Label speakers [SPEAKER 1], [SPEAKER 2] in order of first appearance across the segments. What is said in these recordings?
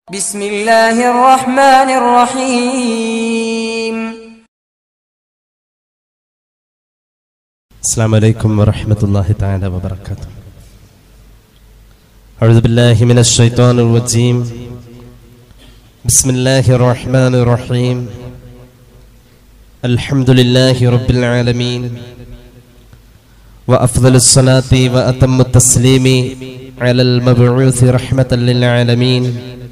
[SPEAKER 1] بسم الله الرحمن الرحيم
[SPEAKER 2] السلام عليكم ورحمة الله تعالى وبركاته أعوذ بالله من الشيطان الرجيم بسم الله الرحمن الرحيم الحمد لله رب العالمين وأفضل الصلاة وأتم التسليم على المبعوث رحمة للعالمين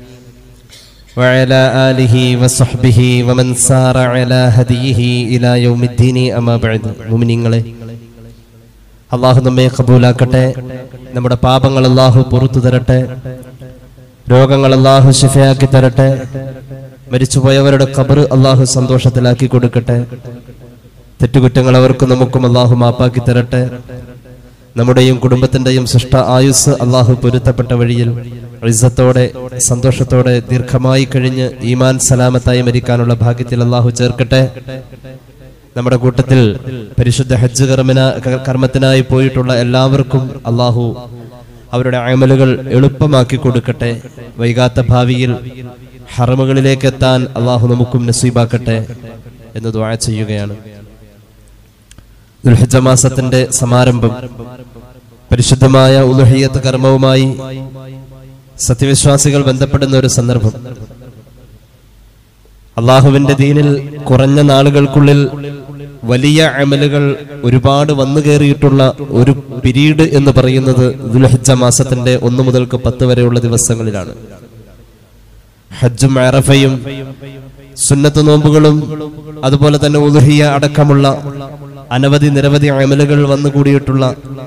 [SPEAKER 2] وعلى آله وصحبه ومن سار على هديه إلى يوم الدين أما بعد മുഅ്മിനീങ്ങളെ അള്ളാഹു നമ്മെ കബൂലാക്കട്ടെ നമ്മുടെ പാപങ്ങൾ അള്ളാഹു പുറത്തു തരട്ടെ രോഗങ്ങൾ അള്ളാഹു ശിഫയാക്കി തരട്ടെ മരിച്ചുപോയവരുടെ കബർ അള്ളാഹു സന്തോഷത്തിലാക്കി കൊടുക്കട്ടെ തെറ്റുകുറ്റങ്ങൾ അവർക്കും നമുക്കും അള്ളാഹു മാപ്പാക്കി തരട്ടെ നമ്മുടെയും കുടുംബത്തിന്റെയും സൃഷ്ട ആയുസ് അള്ളാഹു പൊരുത്തപ്പെട്ട വഴിയിൽ ഇസ്സത്തോടെ സന്തോഷത്തോടെ ദീർഘമായി കഴിഞ്ഞ് ഈമാൻ സലാമത്തായി മരിക്കാനുള്ള ഭാഗ്യത്തിൽ അള്ളാഹു ചേർക്കട്ടെ നമ്മുടെ കൂട്ടത്തിൽ പരിശുദ്ധ ഹജ്ജ് കർമ്മന കർമ്മത്തിനായി പോയിട്ടുള്ള എല്ലാവർക്കും അള്ളാഹു അവരുടെ അമലുകൾ എളുപ്പമാക്കി കൊടുക്കട്ടെ വൈകാത്ത ഭാവിയിൽ ഹറമുകളിലേക്ക് എത്താൻ അള്ളാഹു നമുക്കും നസീബാക്കട്ടെ എന്ന് ദ്വാ ചെയ്യുകയാണ് ദുൽഹജ്ജ മാസത്തിന്റെ സമാരംഭം പരിശുദ്ധമായ ഉലുഹിയത്ത് കർമ്മവുമായി സത്യവിശ്വാസികൾ ബന്ധപ്പെടുന്ന ഒരു സന്ദർഭം അള്ളാഹുവിന്റെ ദീനിൽ കുറഞ്ഞ നാളുകൾക്കുള്ളിൽ വലിയ അമലുകൾ ഒരുപാട് വന്നു കയറിയിട്ടുള്ള ഒരു പിരീഡ് എന്ന് പറയുന്നത് ദുൽഹജ്ജ മാസത്തിന്റെ ഒന്ന് മുതൽക്ക് പത്ത് വരെയുള്ള ദിവസങ്ങളിലാണ് ഹജ്ജും അറഫയും സുന്നത്ത് നോമ്പുകളും അതുപോലെ തന്നെ ഉലുഹിയ അടക്കമുള്ള അനവധി നിരവധി അമലുകൾ വന്നുകൂടിയിട്ടുള്ള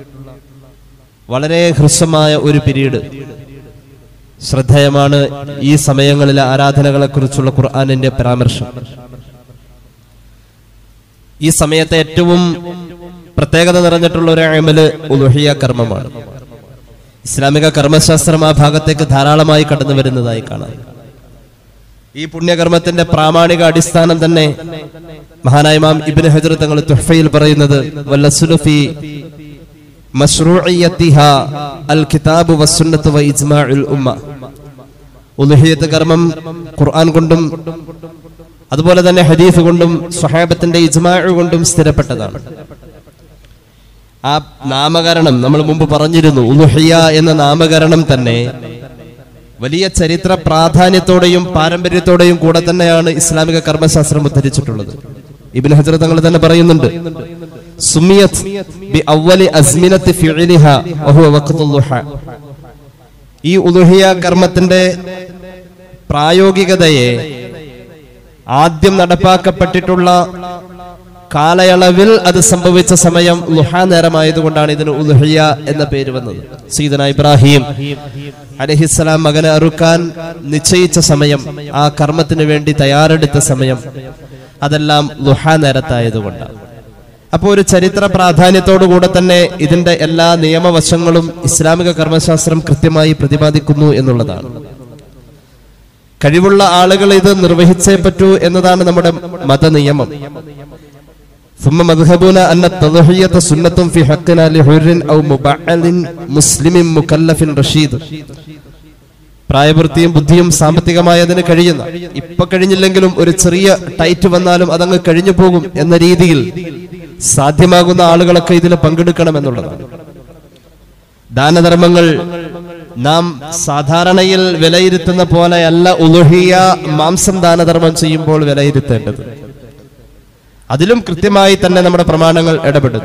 [SPEAKER 2] വളരെ ഹ്രസ്വമായ ഒരു പിരീഡ് ശ്രദ്ധേയമാണ് ഈ സമയങ്ങളിലെ ആരാധനകളെ കുറിച്ചുള്ള ഖുർആാനിന്റെ പരാമർശം ഈ സമയത്തെ ഏറ്റവും പ്രത്യേകത നിറഞ്ഞിട്ടുള്ള ഒരു അമല് ഉലുഹിയ കർമ്മമാണ് ഇസ്ലാമിക കർമ്മശാസ്ത്രം ആ ഭാഗത്തേക്ക് ധാരാളമായി കടന്നു വരുന്നതായി കാണാം ഈ പുണ്യകർമ്മത്തിന്റെ പ്രാമാണിക അടിസ്ഥാനം തന്നെ മഹാനായ ഇമാം ഇബ്നു ഹജർ തങ്ങൾ തുഹ്ഫയിൽ പറയുന്നത് വല്ലസുലുഫി മശ്റൂഇയ്യത്തിഹ അൽ കിതാബ് വസ്സുന്നത്ത് വ ഇജ്മാഉൽ ഉമ്മ ഉലുഹിയത്ത് കർമ്മം ഖുർആൻ കൊണ്ടും അതുപോലെ തന്നെ ഹദീസ് കൊണ്ടും സ്വഹാബത്തിന്റെ ഇജ്മാഉ കൊണ്ടും സ്ഥിരപ്പെട്ടതാണ് ആ നാമകരണം നമ്മൾ മുമ്പ് പറഞ്ഞിരുന്നു ഉലുഹിയ എന്ന നാമകരണം തന്നെ വലിയ ചരിത്ര പ്രാധാന്യത്തോടെയും പാരമ്പര്യത്തോടെയും കൂടെ തന്നെയാണ് ഇസ്ലാമിക കർമ്മശാസ്ത്രം ഉദ്ധരിച്ചിട്ടുള്ളത് ഇബിൻ ഹജർ തങ്ങൾ തന്നെ പറയുന്നുണ്ട് സുമിയത് ബി അവലി അസ്മിനത്തി ഫിഇലിഹ വഹുവ വഖ്തുൽ ളുഹ ഈ ഉലുഹിയ കർമ്മത്തിന്റെ പ്രായോഗികതയെ ആദ്യം നടപ്പാക്കപ്പെട്ടിട്ടുള്ള കാലയളവിൽ അത് സംഭവിച്ച സമയം ലുഹ നേരമായതുകൊണ്ടാണ് ഇതിന് ഉലുഹിയ എന്ന പേര് വന്നത് സീദന ഇബ്രാഹിം അലഹിസ്സലാം മകനെ അറുക്കാൻ നിശ്ചയിച്ച സമയം ആ കർമ്മത്തിന് വേണ്ടി തയ്യാറെടുത്ത സമയം അതെല്ലാം ലുഹ നേരത്തായതുകൊണ്ടാണ് അപ്പോൾ ഒരു ചരിത്ര പ്രാധാന്യത്തോടു കൂടെ തന്നെ ഇതിന്റെ എല്ലാ നിയമവശങ്ങളും ഇസ്ലാമിക കർമ്മശാസ്ത്രം കൃത്യമായി പ്രതിപാദിക്കുന്നു എന്നുള്ളതാണ് കഴിവുള്ള ആളുകൾ ഇത് നിർവഹിച്ചേ പറ്റൂ എന്നതാണ് നമ്മുടെ മതനിയമം ثم مذهبنا أن التضحية سنة في حقنا لحر أو مبعل مسلم مكلف رشيد പ്രായപൂർത്തിയും ബുദ്ധിയും സാമ്പത്തികമായതിന് കഴിയുന്ന ഇപ്പൊ കഴിഞ്ഞില്ലെങ്കിലും ഒരു ചെറിയ ടൈറ്റ് വന്നാലും അതങ്ങ് കഴിഞ്ഞു പോകും എന്ന രീതിയിൽ സാധ്യമാകുന്ന ആളുകളൊക്കെ ഇതിൽ പങ്കെടുക്കണം എന്നുള്ളതാണ് ദാനധർമ്മങ്ങൾ നാം സാധാരണയിൽ വിലയിരുത്തുന്ന പോലെയല്ല ഉലുഹിയ മാംസം ദാനധർമ്മം ചെയ്യുമ്പോൾ വിലയിരുത്തേണ്ടത് അതിലും കൃത്യമായി തന്നെ നമ്മുടെ പ്രമാണങ്ങൾ ഇടപെടുന്നു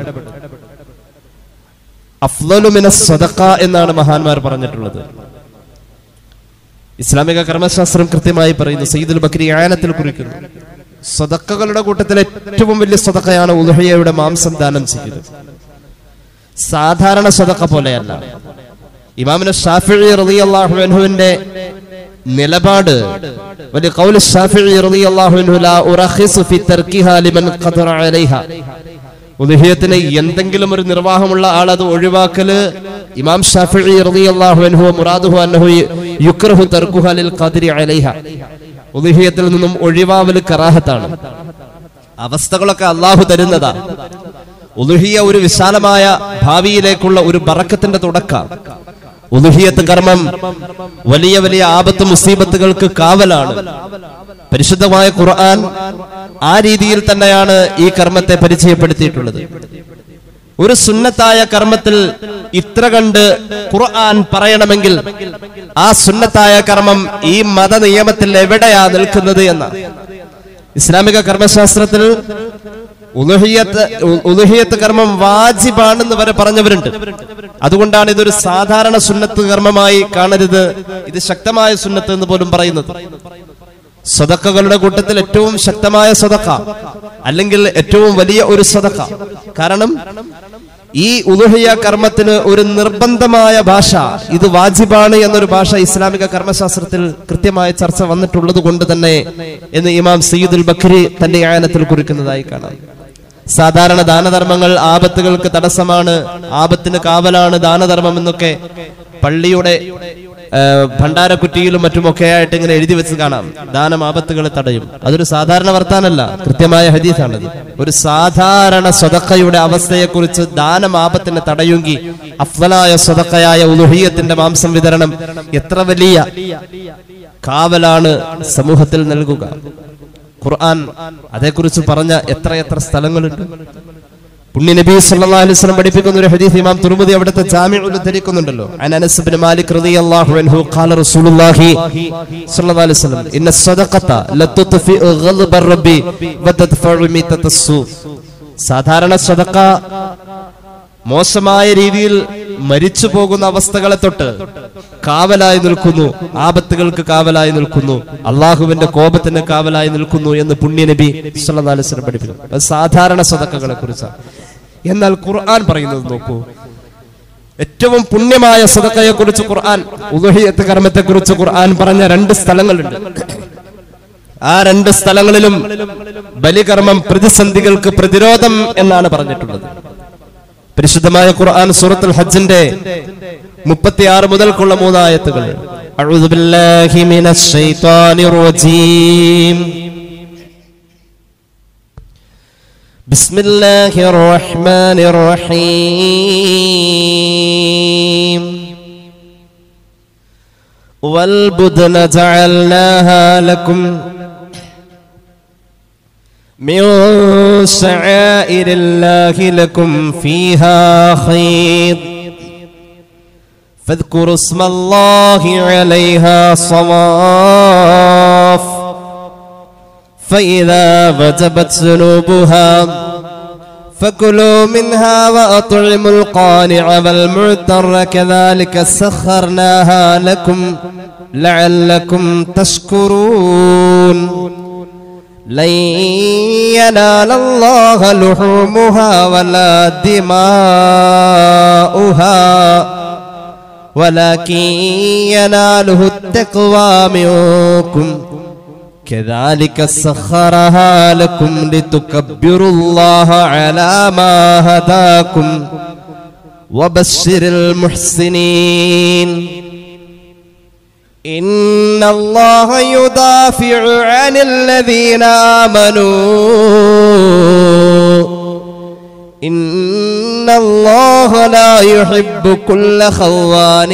[SPEAKER 2] അഫ്ലലുമിന സ്വതക്ക എന്നാണ് മഹാന്മാർ പറഞ്ഞിട്ടുള്ളത് ഇസ്ലാമിക കർമ്മശാസ്ത്രം കൃത്യമായി പറയുന്നു സയ്യിദുൽ ബക്രി ആയനത്തിൽ കുറിക്കുന്നു സ്വതക്കകളുടെ കൂട്ടത്തിൽ ഏറ്റവും വലിയ സ്വതക്കയാണ് ഉലുഹയുടെ മാംസം ദാനം ചെയ്യുന്നത് സാധാരണ സ്വതക്ക പോലെയല്ല ഇമാമിന് ഷാഫി റളിയല്ലാഹു അൻഹുവിന്റെ നിലപാട് വലിയ ഖൗൽ ഷാഫി റളിയല്ലാഹു അൻഹു ലാ ഉറഖിസു ഫി തർക്കിഹാ ലിമൻ ഖദറ അലൈഹ ഉദുഹിയത്തിന് എന്തെങ്കിലും ഒരു നിർവാഹമുള്ള ആൾ അത് ഒഴിവാക്കല് ഇമാം ഷാഫി റളിയല്ലാഹു അൻഹു മുറാദുഹു അൻഹു യുക്റഹു തർക്കുഹ ലിൽ ഖദരി അലൈഹ ഉദുഹിയത്തിൽ നിന്നും ഒഴിവാവൽ കറാഹത്താണ് അവസ്ഥകളൊക്കെ അള്ളാഹു തരുന്നതാ ഉലുഹിയ ഒരു വിശാലമായ ഭാവിയിലേക്കുള്ള ഒരു ബറക്കത്തിന്റെ തുടക്കം ഉലുഹിയത്ത് കർമ്മം വലിയ വലിയ ആപത്ത് മുസീബത്തുകൾക്ക് കാവലാണ് പരിശുദ്ധമായ ഖുർആൻ ആ രീതിയിൽ തന്നെയാണ് ഈ കർമ്മത്തെ പരിചയപ്പെടുത്തിയിട്ടുള്ളത് ഒരു സുന്നത്തായ കർമ്മത്തിൽ ഇത്ര കണ്ട് ഖുർആൻ പറയണമെങ്കിൽ ആ സുന്നത്തായ കർമ്മം ഈ മത നിയമത്തിൽ എവിടെയാ നിൽക്കുന്നത് എന്ന ഇസ്ലാമിക കർമ്മശാസ്ത്രത്തിൽ ഉലുഹിയത്ത് ഉ- ഉലുഹിയത്ത് കർമ്മം വാജിബാണെന്ന് വരെ പറഞ്ഞവരുണ്ട് അതുകൊണ്ടാണ് ഇതൊരു സാധാരണ സുന്നത്ത് കർമ്മമായി കാണരുത് ഇത് ശക്തമായ സുന്നത്ത് എന്ന് പോലും പറയുന്നത് സ്വതക്കകളുടെ കൂട്ടത്തിൽ ഏറ്റവും ശക്തമായ സ്വതക്ക അല്ലെങ്കിൽ ഏറ്റവും വലിയ ഒരു സ്വതക്ക കാരണം ഈ ഉലുഹിയ കർമ്മത്തിന് ഒരു നിർബന്ധമായ ഭാഷ ഇത് വാജിബാണ് എന്നൊരു ഭാഷ ഇസ്ലാമിക കർമ്മശാസ്ത്രത്തിൽ കൃത്യമായ ചർച്ച വന്നിട്ടുള്ളത് കൊണ്ട് തന്നെ എന്ന് ഇമാം സയ്യിദുൽ ബക്രി തന്റെ ആയനത്തിൽ കുറിക്കുന്നതായി കാണാം സാധാരണ ദാനധർമ്മങ്ങൾ ആപത്തുകൾക്ക് തടസ്സമാണ് ആപത്തിന് കാവലാണ് ദാനധർമ്മം എന്നൊക്കെ പള്ളിയുടെ ആ, ഭണ്ഡാരക്കുറ്റിയിലും മറ്റുമൊക്കെ ആയിട്ട് ഇങ്ങനെ എഴുതി വെച്ച് കാണാം ദാനം ആപത്തുകളെ തടയും അതൊരു സാധാരണ വർത്താനല്ല കൃത്യമായ ഹദീസാണത് ഒരു സാധാരണ സ്വതക്കയുടെ അവസ്ഥയെക്കുറിച്ച് ദാനം ആപത്തിനെ തടയുമെങ്കിൽ അഫ്വലായ സ്വതക്കയായ ഉലുഹിയത്തിന്റെ മാംസം വിതരണം എത്ര വലിയ കാവലാണ് സമൂഹത്തിൽ നൽകുക ഖുർആൻ അതേക്കുറിച്ച് പറഞ്ഞ എത്ര എത്ര സ്ഥലങ്ങളുണ്ട് പുണ്യ നബി സല്ലല്ലാഹു അലൈഹി വസല്ലം പഠിപ്പിക്കുന്ന ഒരു ഹദീസ് ഇമാം തുർമുദി അവിടുത്തെ ജാമിഉൽ ഉദ്ധരിക്കുന്നുണ്ടല്ലോ അൻ അനസ് ഇബ്നു മാലിക് റളിയല്ലാഹു അൻഹു ഖാല റസൂലുള്ളാഹി സല്ലല്ലാഹു അലൈഹി വസല്ലം ഇന്ന സദഖത ലതുത്ഫിഉ ഗൾബ റബ്ബി വതദ്ഫഉ മീതത്തസ്സു സാധാരണ സദഖ മോശമായ രീതിയിൽ മരിച്ചു പോകുന്ന അവസ്ഥകളെ തൊട്ട് കാവലായി നിൽക്കുന്നു ആപത്തുകൾക്ക് കാവലായി നിൽക്കുന്നു അള്ളാഹുവിന്റെ കോപത്തിന് കാവലായി നിൽക്കുന്നു എന്ന് പുണ്യനബി സല്ലല്ലാഹു അലൈഹി വസല്ലം പഠിപ്പിക്കുന്നു അത് സാധാരണ സദക്കകളെ കുറിച്ചാണ് എന്നാൽ ഖുർആൻ പറയുന്നത് നോക്കൂ ഏറ്റവും പുണ്യമായ സദക്കയെ കുറിച്ച് ഖുർആൻ ഉദഹിയത്ത് കർമ്മത്തെ കുറിച്ച് ഖുർആൻ പറഞ്ഞ രണ്ട് സ്ഥലങ്ങളുണ്ട് ആ രണ്ട് സ്ഥലങ്ങളിലും ബലികർമ്മം പ്രതിസന്ധികൾക്ക് പ്രതിരോധം എന്നാണ് പറഞ്ഞിട്ടുള്ളത് പരിശുദ്ധമായ ഖുർആൻ സൂറത്തുൽ ഹജ്ജിന്റെ മുപ്പത്തിയാറ് മുതൽക്കുള്ള മൂന്നായത്തുകൾ അഊദു ബില്ലാഹി മിനശ് ശൈത്വാനിർ റജീം بسم الله الرحمن الرحيم والبدن جعلناها لكم من شعائر الله لكم فيها خير فاذكروا اسم الله عليها صواف فإذا وجبت ذنوبها فكلوا منها وأطعموا القانع والمعتر كذلك سخرناها لكم لعلكم تشكرون لن ينال الله لحومها ولا دماؤها ولكن يناله التقوى منكم كذلك سخرها لكم لتكبروا الله على ما هداكم وبشر المحسنين إن الله يدافع عن الذين آمنوا إن الله لا يحب كل خوان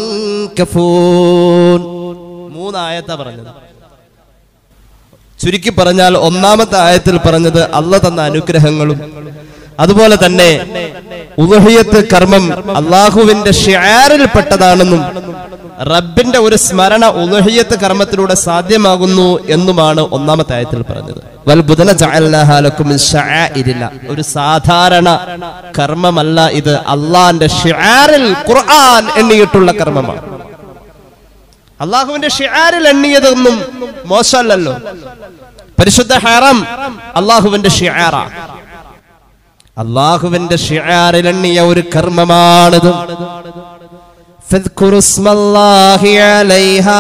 [SPEAKER 2] كفور മൂന്നായത്താ പറഞ്ഞത് ചുരുക്കി പറഞ്ഞാൽ ഒന്നാമത്തെ ആയത്തിൽ പറഞ്ഞത് അല്ല തന്ന അനുഗ്രഹങ്ങളും അതുപോലെ തന്നെ ഉദഹിയത്ത് കർമ്മം അള്ളാഹുവിന്റെ ഷിയാറിൽ പെട്ടതാണെന്നും റബ്ബിന്റെ ഒരു സ്മരണ ഉദഹിയത്ത് കർമ്മത്തിലൂടെ സാധ്യമാകുന്നു എന്നുമാണ് ഒന്നാമത്തെ ആയത്തിൽ പറഞ്ഞത് വൽ ബുധന ജഅൽനാഹാലക്കും മിൻ ശആഇരില്ല. ഒരു സാധാരണ കർമ്മമല്ല ഇത് അള്ളാന്റെ ഷിയാറിൽ ഖുർആൻ എണ്ണിയിട്ടുള്ള കർമ്മമാണ് അള്ളാഹുവിന്റെ ഷിയാറിൽ എണ്ണിയതൊന്നും മോശമല്ലല്ലോ പരിശുദ്ധ ഹറം അള്ളാഹുവിന്റെ ഷിയാറ അള്ളാഹുവിന്റെ ഷിയാറിൽ എണ്ണിയ ഒരു കർമ്മമാണിത് فاذكروا اسم الله عليها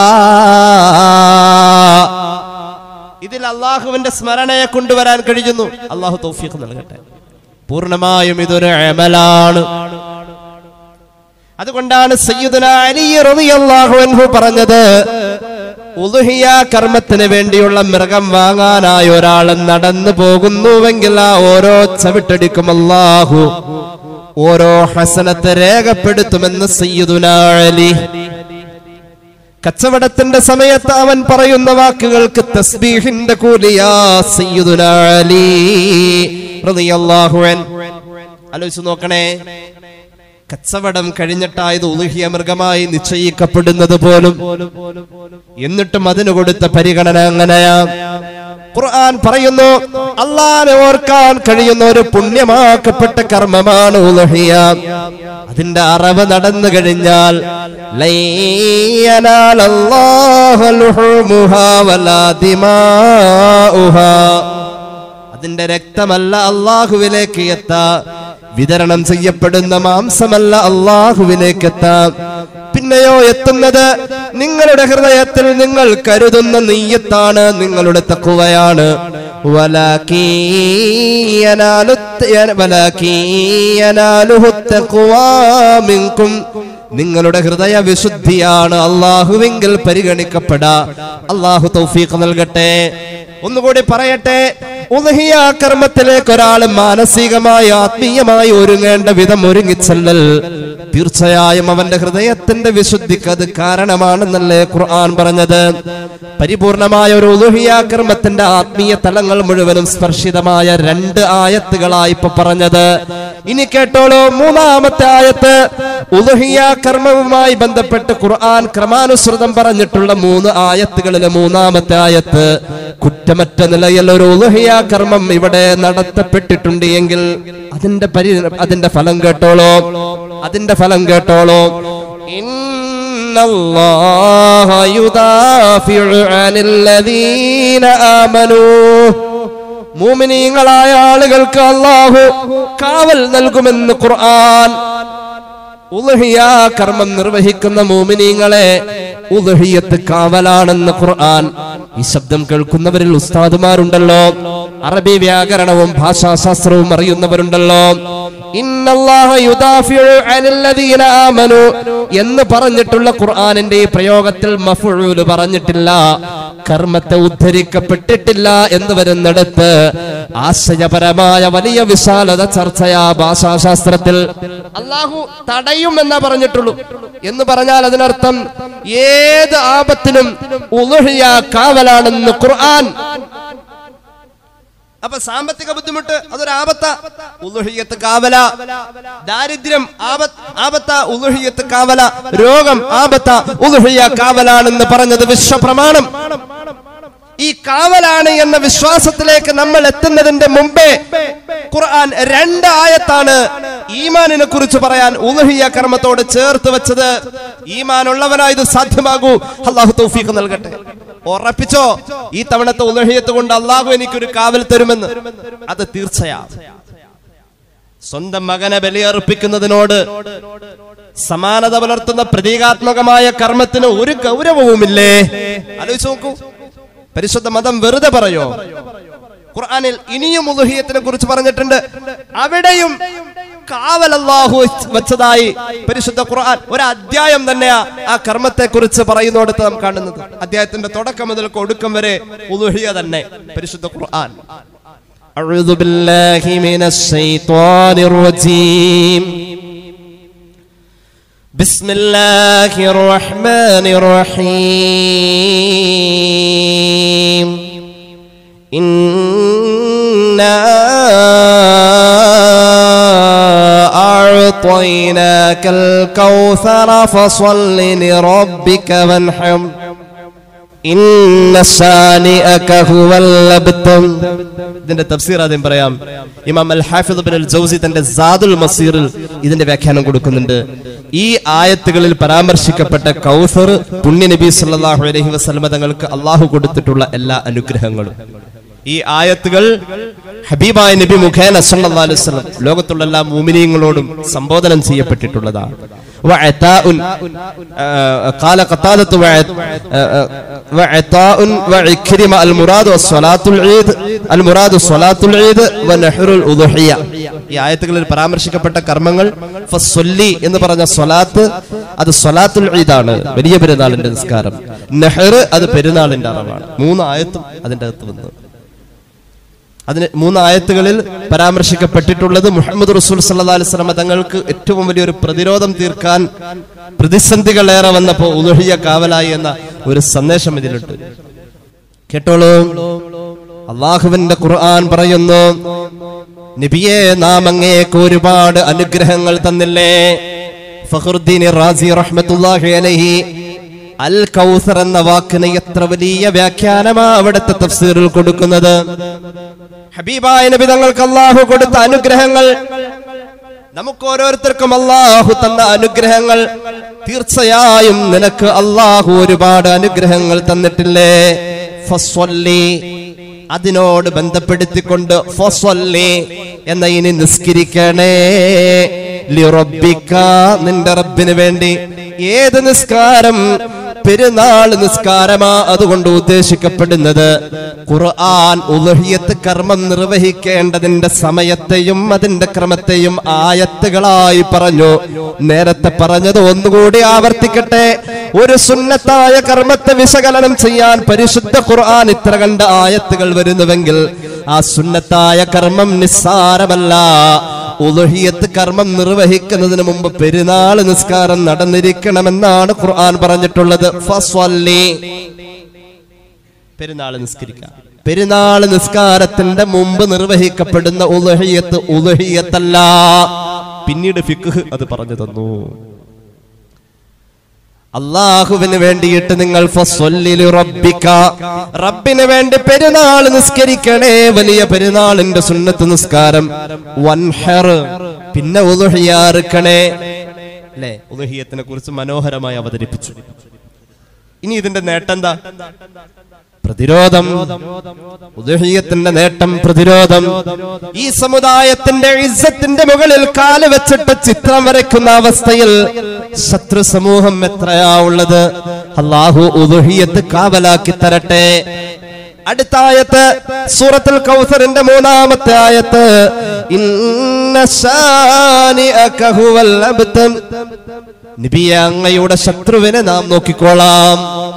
[SPEAKER 2] ഇതിൽ അള്ളാഹുവിന്റെ സ്മരണയെ കൊണ്ടുവരാൻ കഴിയുന്നു അള്ളാഹു തൗഫീഖ് നൽകട്ടെ പൂർണ്ണമായും ഇതൊരു അമലാണ് അതുകൊണ്ടാണ് സയ്യിദുന അലി റളിയല്ലാഹു അൻഹു പറഞ്ഞത് ഉളുഹിയ കർമ്മത്തിന് വേണ്ടിയുള്ള മൃഗം വാങ്ങാനായി ഒരാൾ നടന്നു പോകുന്നുവെങ്കിൽ ആ ഓരോ ചവിട്ടടിക്കും അല്ലാഹു ഓരോ ഹസനത്തെ രേഖപ്പെടുത്തുമെന്ന് സയ്യിദുനാ അലി കച്ചവടത്തിന്റെ സമയത്ത് അവൻ പറയുന്ന വാക്കുകൾക്ക് തസ്ബീഹിന്റെ കൂലിയാ സയ്യിദുനാ അലി റളിയല്ലാഹു അൻ ആലോചിച്ച് നോക്കണേ കച്ചവടം കഴിഞ്ഞിട്ടായത് ഉലുഹിയ മൃഗമായി നിശ്ചയിക്കപ്പെടുന്നത് പോലും എന്നിട്ടും അതിന് കൊടുത്ത പരിഗണന അങ്ങനെയാ ഖുർആൻ പറയുന്നു അള്ളാനെ ഓർക്കാൻ കഴിയുന്ന ഒരു പുണ്യമാക്കപ്പെട്ട കർമ്മമാണ് ഉലുഹിയ അതിന്റെ അറവ് നടന്നു കഴിഞ്ഞാൽ ലൈ യനാലല്ലാഹു ലുഹൂമുഹാ വലാ ദിമാഉഹാ അതിന്റെ രക്തമല്ല അള്ളാഹുവിലേക്ക് എത്താ വിതരണം ചെയ്യപ്പെടുന്ന മാംസമല്ല അള്ളാഹുവിലേക്ക് എത്താം പിന്നെയോ എത്തുന്നത് നിങ്ങളുടെ ഹൃദയത്തിൽ നിങ്ങൾ കരുതുന്ന നെയ്യത്താണ് നിങ്ങളുടെ തക്കുവയാണ് നിങ്ങളുടെ ഹൃദയ വിശുദ്ധിയാണ് അള്ളാഹുവെങ്കിൽ പരിഗണിക്കപ്പെടാ അള്ളാഹു തൗഫീഖ് നൽകട്ടെ ഒന്നുകൂടി പറയട്ടെ ഉലഹിയ കർമ്മത്തിലേക്ക് ഒരാൾ മാനസികമായി ആത്മീയമായി ഒരുങ്ങേണ്ട വിധം ഒരുങ്ങിച്ചെല്ലൽ തീർച്ചയായും അവന്റെ ഹൃദയത്തിന്റെ വിശുദ്ധിക്ക് അത് കാരണമാണെന്നല്ലേ ഖുർആൻ പറഞ്ഞത് പരിപൂർണമായ ഒരു ഉലുഹിയ കർമ്മത്തിന്റെ ആത്മീയ തലങ്ങൾ മുഴുവനും സ്പർശിതമായ രണ്ട് ആയത്തുകളായി ഇപ്പൊ പറഞ്ഞത് ഇനി കേട്ടോളൂ മൂന്നാമത്തെ ആയത്ത് ഉലുഹിയ കർമ്മവുമായി ബന്ധപ്പെട്ട് ഖുർആൻ ക്രമാനുസൃതം പറഞ്ഞിട്ടുള്ള മൂന്ന് ആയത്തുകളിലെ മൂന്നാമത്തെ ആയത്ത് കുറ്റമറ്റ നിലയിൽ ഒരു ഉലുഹിയ കർമ്മം ഇവിടെ നടത്തപ്പെട്ടിട്ടുണ്ട് എങ്കിൽ അതിന്റെ പരി അതിന്റെ ഫലം കേട്ടോളോ അതിന്റെ ഫലം കേട്ടോളോ ഇന്നല്ലാഹ യുദാഫിഉ അനില്ലദീന ആമനൂ മൂമിനീങ്ങളായ ആളുകൾക്ക് അള്ളാഹു കാവൽ നൽകുമെന്ന് ഖുർആൻ ഉലഹിയ കർമ്മം നിർവഹിക്കുന്ന മോമിനീങ്ങളെ ഉലഹിയത്ത് കാവലാണെന്ന് ഖുർആൻ ഈ ശബ്ദം കേൾക്കുന്നവരിൽ ഉസ്താദുമാരുണ്ടല്ലോ അറബി വ്യാകരണവും ഭാഷാശാസ്ത്രവും അറിയുന്നവരുണ്ടല്ലോ ഇന്നല്ലാഹ യുദാഫിഉ അനില്ലദീന ആമനു എന്ന് പറഞ്ഞിട്ടുള്ള ഖുർആനിന്റെ ഈ പ്രയോഗത്തിൽ മഫ്ഊല് പറഞ്ഞിട്ടില്ല കർമ്മത്തെ ഉദ്ധരിക്കപ്പെട്ടിട്ടില്ല എന്ന് വരുന്നിടത്ത് ആശയപരമായ വലിയ വിശാലത ചർച്ചയാ ഭാഷാശാസ്ത്രത്തിൽ അള്ളാഹു തടയും എന്നാ പറഞ്ഞിട്ടുള്ളൂ എന്ന് പറഞ്ഞാൽ അതിനർത്ഥം ഏത് ആപത്തിനും ഉലുഹിയ കാവലാണെന്ന് ഖുർആൻ അപ്പൊ സാമ്പത്തിക ബുദ്ധിമുട്ട് അതൊരു ആപത്ത ഉലുഹിയത്ത് കാവല ദാരിദ്ര്യം ആപത്ത് ആപത്ത ഉലുഹിയത്ത് കാവല രോഗം ആപത്ത ഉലുഹിയ കാവലാണെന്ന് പറഞ്ഞത് വിശ്വപ്രമാണം ഈ കാവലാണ് എന്ന വിശ്വാസത്തിലേക്ക് നമ്മൾ എത്തുന്നതിന്റെ മുമ്പേ ഖുർആൻ രണ്ട് ആയത്താണ് ഈമാനിനെ കുറിച്ച് പറയാൻ ഉലഹിയ കർമ്മത്തോട് ചേർത്ത് വെച്ചത് ഈമാൻ ഉള്ളവനായി ഇത് സാധ്യമാകൂ അള്ളാഹു തൗഫീഖ് നൽകട്ടെ ഉറപ്പിച്ചോ ഈ തവണത്തെ ഉലഹിയത്ത് കൊണ്ട് അള്ളാഹു എനിക്കൊരു കാവൽ തരുമെന്ന് അത് തീർച്ചയാണ് സ്വന്തം മകനെ ബലിയർപ്പിക്കുന്നതിനോട് സമാനത പുലർത്തുന്ന പ്രതീകാത്മകമായ കർമ്മത്തിന് ഒരു ഗൗരവവുമില്ലേ ആലോചിച്ച് നോക്കൂ പരിശുദ്ധ മതം വെറുതെ പറയോ ഖുർആനിൽ ഇനിയും ഉലുഹിയത്തിനെ കുറിച്ച് പറഞ്ഞിട്ടുണ്ട് അവിടെയും കാവൽ അല്ലാഹു വെച്ചതായി പരിശുദ്ധ ഖുർആൻ ഒരു അധ്യായം തന്നെയാ ആ കർമ്മത്തെ കുറിച്ച് പറയുന്നിടത്ത് നാം കാണുന്നത് അധ്യായത്തിന്റെ തുടക്കം മുതൽ ഒടുക്കം വരെ ഉലുഹിയ തന്നെ പരിശുദ്ധ ഖുർആൻ أعوذ بالله من الشيطان الرجيم بسم الله الرحمن الرحيم إنا أعطيناك الكوثر فصل لربك وانحر ഇന്ന ശാനിഅക ഹുവൽ അബ്തം ഇതിന്റെ തഫ്സീർ ആദ്യം പറയാം ഇമാം അൽ ഹാഫിദ് ഇബ്നുൽ അൽ ജൗസി തന്റെ സാദുൽ മസീറിൽ ഇതിന്റെ വ്യാഖ്യാനം കൊടുക്കുന്നുണ്ട് ഈ ആയത്തുകളിൽ പരാമർശിക്കപ്പെട്ട കൗസർ പുണ്യ നബി സല്ലല്ലാഹു അലൈഹി വസല്ലമ തങ്ങൾക്ക് അള്ളാഹു കൊടുത്തിട്ടുള്ള എല്ലാ അനുഗ്രഹങ്ങളും ഈ ആയത്തുകൾ ഹബീബായ നബി മുഖേന സല്ലല്ലാഹു അലൈഹി വസല്ലം ലോകത്തുള്ള എല്ലാ മുഅ്മിനീങ്ങളോടും സംബോധനം ചെയ്യപ്പെട്ടിട്ടുള്ളതാണ് وعطاء آه، قال قتادة وعط- آه، آه، وعطاء وعكرمة المراد صلاة العيد المراد صلاة العيد ونحر الأضحية ഈ ആയത്തുകളിൽ പരാമർശിക്കപ്പെട്ട കർമ്മങ്ങൾ ഫസ്വല്ലി എന്ന് പറഞ്ഞ സ്വലാത്ത് അത് സ്വലാത്തുൽ ഈദാണ് വലിയ പെരുന്നാളിന്റെ നിസ്കാരം നെഹർ അത് പെരുന്നാളിന്റെ അറവാണ് മൂന്ന് ആയത്തും അതിന്റെ അകത്ത് വന്നു അതിന് മൂന്ന് ആയത്തുകളിൽ പരാമർശിക്കപ്പെട്ടിട്ടുള്ളത് മുഹമ്മദ് റസൂൽ സല്ലല്ലാഹു അലൈഹി വസല്ലമ തങ്ങൾക്ക് ഏറ്റവും വലിയൊരു പ്രതിരോധം തീർക്കാൻ പ്രതിസന്ധികളേറെ വന്നപ്പോൾ ഉലുഹിയ കാവലായി എന്ന ഒരു സന്ദേശം ഇതിലുണ്ട് കേട്ടോളൂ അള്ളാഹുവിന്റെ ഖുർആൻ പറയുന്നു നബിയെ നാം അങ്ങേക്ക് ഒരുപാട് അനുഗ്രഹങ്ങൾ തന്നില്ലേ ഫഖറുദ്ദീൻ റാസി റഹ്മത്തുള്ളാഹി അലൈഹി അൽ കൗസർ എന്ന വാക്കിന് എത്ര വലിയ വ്യാഖ്യാനമാ അവിടുത്തെ തഫ്സീറിൽ കൊടുക്കുന്നത് ഹബീബായ നബി തങ്ങൾക്ക് അള്ളാഹു കൊടുത്ത അനുഗ്രഹങ്ങൾ നമുക്ക് ഓരോരുത്തർക്കും അള്ളാഹു തന്ന അനുഗ്രഹങ്ങൾ തീർച്ചയായും നിനക്ക് അള്ളാഹു ഒരുപാട് അനുഗ്രഹങ്ങൾ തന്നിട്ടില്ലേ ഫസ്വല്ലി അതിനോട് ബന്ധപ്പെടുത്തിക്കൊണ്ട് ഫസ്വല്ലി എന്ന ഇനി നിസ്കരിക്കണേ ലിറബ്ബിക നിന്റെ റബ്ബിന് വേണ്ടി ഏത് നിസ്കാരം പെരുന്നാൾ നിസ്കാരമാ അതുകൊണ്ട് ഉദ്ദേശിക്കപ്പെടുന്നത് ഖുർആൻ ഉലഹിയത്ത് കർമ്മം നിർവഹിക്കേണ്ടതിന്റെ സമയത്തെയും അതിന്റെ ക്രമത്തെയും ആയത്തുകളായി പറഞ്ഞു നേരത്തെ പറഞ്ഞത് ഒന്നുകൂടി ആവർത്തിക്കട്ടെ ഒരു സുന്നത്തായ കർമ്മത്തെ വിശകലനം ചെയ്യാൻ പരിശുദ്ധ ഖുർആൻ ഇത്ര കണ്ട ആയത്തുകൾ വരുന്നുവെങ്കിൽ ആ സുന്നത്തായ കർമ്മം നിസ്സാരമല്ല ഉലുഹിയത്ത് കർമ്മം നിർവഹിക്കുന്നതിന് മുമ്പ് പെരുന്നാൾ നിസ്കാരം നടന്നിരിക്കണമെന്നാണ് ഖുർആൻ പറഞ്ഞിട്ടുള്ളത് ഫസ്വല്ലി പെരുന്നാൾ നിസ്കരിക്കുക പെരുന്നാൾ നിസ്കാരത്തിന്റെ മുമ്പ് നിർവഹിക്കപ്പെടുന്ന ഉലുഹിയത്ത് ഉലുഹിയത്തല്ല പിന്നീട് ഫിഖ് അത് പറഞ്ഞു തന്നു അള്ളാഹുവിന് വേണ്ടിയിട്ട് നിങ്ങൾ ഫസ്വല്ലിലു റബ്ബിക റബ്ബിന് വേണ്ടി പെരുന്നാൾ നിസ്കരിക്കണേ വലിയ പെരുന്നാളിന്റെ സുന്നത്ത് നിസ്കാരം വൻഹർ പിന്നെ ഉലുഹിയാറുക്കണേ അല്ലേ ഉലുഹിയത്തിനെ കുറിച്ച് മനോഹരമായി അവതരിപ്പിച്ചു ഇനി ഇതിന്റെ നേട്ടം എന്താ പ്രതിരോധം ഉദഹീയത്തിന്റെ നേട്ടം പ്രതിരോധം ഈ സമുദായത്തിന്റെ ഇസ്സത്തിന്റെ മുകളിൽ കാല് വെച്ചിട്ട് ചിത്രം വരയ്ക്കുന്ന അവസ്ഥയിൽ ശത്രു സമൂഹം എത്രയാ ഉള്ളത് അള്ളാഹു ഉദഹീയത്ത് കാവലാക്കി തരട്ടെ അടുത്ത ആയത്ത് സൂറത്തുൽ കൗസറിന്റെ മൂന്നാമത്തെ ആയത്ത് ഇന്ന ശാനിഅക ഹുവൽ അബ്തർ. നബിയെ അങ്ങയുടെ ശത്രുവിനെ നാം നോക്കിക്കോളാം